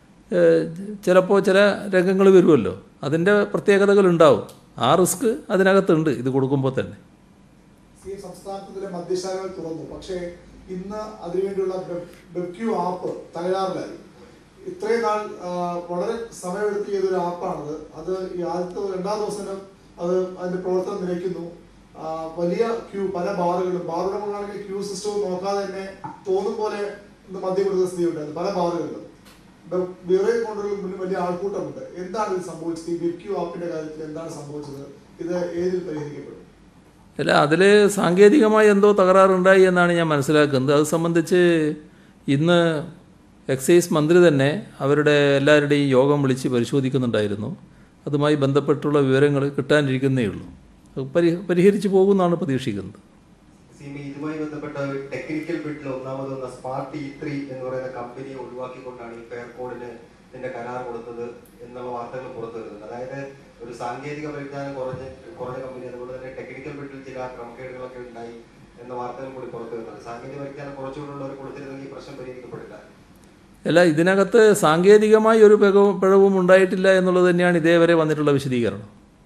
ചിലപ്പോൾ ചില രംഗങ്ങൾ വരുമല്ലോ അതിൻ്റെ പ്രത്യേകതകൾ ഉണ്ടാവും ആ റിസ്ക് അതിനകത്തുണ്ട് ഇത് കൊടുക്കുമ്പോൾ തന്നെ സി എം സംസ്ഥാനത്തിലെ മദ്യശാലകൾ തുറന്നു പക്ഷേ ഇന്ന് അതിനുവേണ്ടിയുള്ള ബെക്യു ആപ്പ് തകരാറിലായി ഇത്രയും നാൾ ആ, വളരെ സമയമെടുത്ത് ചെയ്തൊരു ആപ്പാണത് അത് ഈ ആദ്യത്തെ രണ്ടാം ദിവസം തന്നെ അത് അതിന്റെ പ്രവർത്തനം നിലയ്ക്കുന്നു ആ, വലിയ ക്യൂ പല ബാറുകളും ബാർ ഉടമകളാണെങ്കിൽ ക്യൂ സിസ്റ്റവും നോക്കാതെ തന്നെ തോന്നും പോലെ ഇന്ന് മദ്യം കൊടുക്കുന്ന സ്ഥിതി ഉണ്ടായിരുന്നു പല ബാറുകളിലും ബിറയിൽ കൊണ്ടുള്ള മുന്നിൽ വലിയ ആൾക്കൂട്ടമുണ്ട് എന്താണ് ഇത് സംഭവിച്ചത് ഈ ബെക്യു ആപ്പിന്റെ കാര്യത്തിൽ എന്താണ് സംഭവിച്ചത് ഇത് ഏതിൽ പരിഹരിക്കപ്പെടും അല്ല അതിൽ സാങ്കേതികമായി എന്തോ തകരാറുണ്ടായി എന്നാണ് ഞാൻ മനസ്സിലാക്കുന്നത് അത് സംബന്ധിച്ച് ഇന്ന് എക്സൈസ് മന്ത്രി തന്നെ അവരുടെ എല്ലാവരുടെയും യോഗം വിളിച്ച് പരിശോധിക്കുന്നുണ്ടായിരുന്നു അതുമായി ബന്ധപ്പെട്ടുള്ള വിവരങ്ങൾ കിട്ടാനിരിക്കുന്നേ ഉള്ളൂ അത് പരി പരിഹരിച്ച് പോകുമെന്നാണ് പ്രതീക്ഷിക്കുന്നത് സിമി ഇതുമായി ബന്ധപ്പെട്ട ഒരു ടെക്നിക്കൽ ബിഡിൽ ഒന്നാമത് വന്ന സ്മാർട്ട് ഇ ത്രീ എന്ന് പറയുന്ന കമ്പനിയെ ഒഴിവാക്കിക്കൊണ്ടാണ് ഈ ഫെയർ കോഡിന് ഇതിന്റെ കരാർ കൊടുത്തത് എന്നുള്ള വാർത്തകൾ പുറത്തു വരുന്നത് അതായത് ഒരു സാങ്കേതിക പരിജ്ഞാനം കുറഞ്ഞ കുറഞ്ഞ കമ്പനി അതുപോലെ തന്നെ ടെക്നിക്കൽ ബിഡിൽ ചില ക്രമക്കേടുകളൊക്കെ ഉണ്ടായി എന്ന വാർത്തകൾ കൂടി പുറത്തു വരുന്നുണ്ട് സാങ്കേതിക പരിജ്ഞാനം കുറച്ചുകൂടുള്ളവർ കൊടുത്തിരുന്നെങ്കിൽ ഈ പ്രശ്നം പരിഹരിക്കപ്പെടില്ല അല്ല ഇതിനകത്ത് സാങ്കേതികമായി ഒരു പിഴവും പിഴവും ഉണ്ടായിട്ടില്ല എന്നുള്ളത് തന്നെയാണ് ഇതേവരെ വന്നിട്ടുള്ള വിശദീകരണം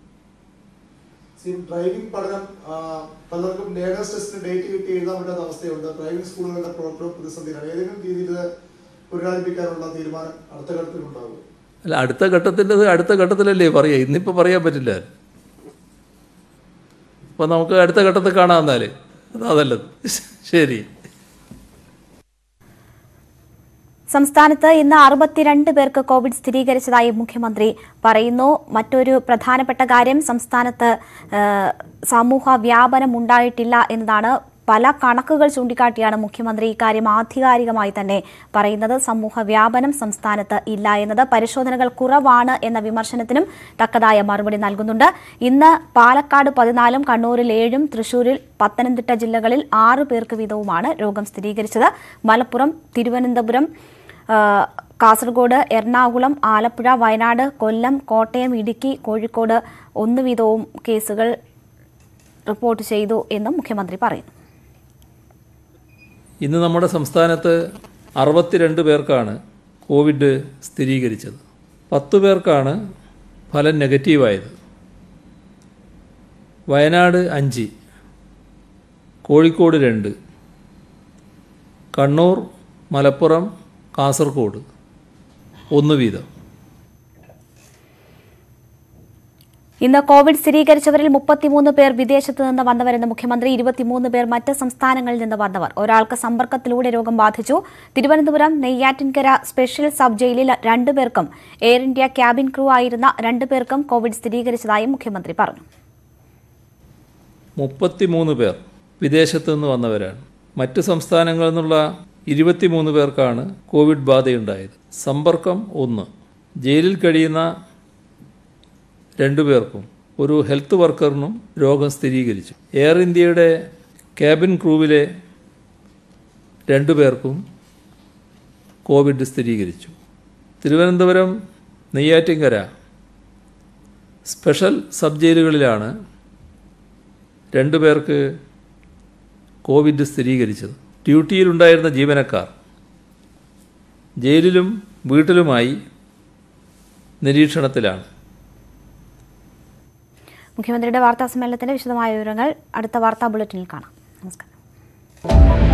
സി ഡ്രൈവിംഗ് പഠനം ആ, പലർക്കും ലേണേഴ്സ് ടെസ്റ്റിന് ഡേറ്റ് കിട്ടി എഴുതാൻ പറ്റാത്ത അവസ്ഥയുണ്ട് ഡ്രൈവിംഗ് സ്കൂളുകളുടെ പ്രവർത്തനം പ്രതിസന്ധിയിലാണ് ഏതെങ്കിലും രീതിയിൽ ഇത് പുനരാരംഭിക്കാനുള്ള തീരുമാനം അടുത്ത ഘട്ടത്തിൽ ഉണ്ടാകും അല്ല അടുത്ത ഘട്ടത്തിൻ്റെത് അടുത്ത ഘട്ടത്തിലല്ലേ പറയുക ഇന്നിപ്പോൾ പറയാൻ പറ്റില്ല അപ്പോൾ നമുക്ക് അടുത്ത ഘട്ടത്തിൽ കാണാം എന്നാൽ അതാ നല്ലത് ശരി സംസ്ഥാനത്ത് ഇന്ന് അറുപത്തിരണ്ട് പേർക്ക് കോവിഡ് സ്ഥിരീകരിച്ചതായി മുഖ്യമന്ത്രി പറയുന്നു മറ്റൊരു പ്രധാനപ്പെട്ട കാര്യം സംസ്ഥാനത്ത് ആ, സമൂഹ വ്യാപനം ഉണ്ടായിട്ടില്ല എന്നതാണ് പല കണക്കുകൾ ചൂണ്ടിക്കാട്ടിയാണ് മുഖ്യമന്ത്രി ഇക്കാര്യം ആധികാരികമായി തന്നെ പറയുന്നത് സമൂഹ വ്യാപനം സംസ്ഥാനത്ത് ഇല്ല എന്നത് പരിശോധനകൾ കുറവാണ് എന്ന വിമർശനത്തിനും തക്കതായ മറുപടി നൽകുന്നുണ്ട് ഇന്ന് പാലക്കാട് പതിനാലും കണ്ണൂരിൽ ഏഴും തൃശൂരിൽ പത്തനംതിട്ട ജില്ലകളിൽ ആറ് പേർക്ക് വീതവുമാണ് രോഗം സ്ഥിരീകരിച്ചത് മലപ്പുറം തിരുവനന്തപുരം ആ, കാസർഗോഡ് എറണാകുളം ആലപ്പുഴ വയനാട് കൊല്ലം കോട്ടയം ഇടുക്കി കോഴിക്കോട് ഒന്ന് വീതവും കേസുകൾ റിപ്പോർട്ട് ചെയ്തു എന്നും മുഖ്യമന്ത്രി പറയുന്നു ഇന്ന് നമ്മുടെ സംസ്ഥാനത്ത് അറുപത്തിരണ്ട് പേർക്കാണ് കോവിഡ് സ്ഥിരീകരിച്ചത് പത്ത് പേർക്കാണ് ഫലം നെഗറ്റീവായത് വയനാട് അഞ്ച് കോഴിക്കോട് രണ്ട് കണ്ണൂർ മലപ്പുറം കാസർഗോഡ് ഒന്ന് വീതം ഇന്ന് കോവിഡ് സ്ഥിരീകരിച്ചവരിൽ മുപ്പത്തിമൂന്ന് പേർ വിദേശത്ത് നിന്ന് വന്നവരെന്ന് മുഖ്യമന്ത്രി ഇരുപത്തിമൂന്ന് പേർ മറ്റ് സംസ്ഥാനങ്ങളിൽ നിന്ന് വന്നവർ ഒരാൾക്ക് സമ്പർക്കത്തിലൂടെ രോഗം ബാധിച്ചു തിരുവനന്തപുരം നെയ്യാറ്റിൻകര സ്പെഷ്യൽ സബ് ജയിലിൽ രണ്ടുപേർക്കും എയർ ഇന്ത്യ ക്യാബിൻ ക്രൂ ആയിരുന്ന രണ്ടുപേർക്കും കോവിഡ് സ്ഥിരീകരിച്ചതായും മുഖ്യമന്ത്രി പറഞ്ഞു മുപ്പത്തിമൂന്ന് പേർ വിദേശത്തു നിന്ന് വന്നവരാണ് മറ്റ് സംസ്ഥാനങ്ങളിൽ നിന്നുള്ള ഇരുപത്തിമൂന്ന് പേർക്കാണ് കോവിഡ് ബാധയുണ്ടായത് സമ്പർക്കം ഒന്ന് ജയിലിൽ കഴിയുന്ന രണ്ടു പേർക്കും ഒരു ഹെൽത്ത് വർക്കറിനും രോഗം സ്ഥിരീകരിച്ചു എയർ ഇന്ത്യയുടെ ക്യാബിൻ ക്രൂവിലെ രണ്ടു പേർക്കും കോവിഡ് സ്ഥിരീകരിച്ചു തിരുവനന്തപുരം നെയ്യാറ്റിങ്കര സ്പെഷ്യൽ സബ് ജയിലുകളിലാണ് രണ്ടു പേർക്ക് കോവിഡ് സ്ഥിരീകരിച്ചത് ഡ്യൂട്ടിയിലുണ്ടായിരുന്ന ജീവനക്കാർ ജയിലിലും വീട്ടിലുമായി നിരീക്ഷണത്തിലാണ് മുഖ്യമന്ത്രിയുടെ വാർത്താ സമ്മേളനത്തിന്റെ വിശദമായ വിവരങ്ങൾ അടുത്ത വാർത്താ ബുള്ളറ്റിനിൽ കാണാം നമസ്കാരം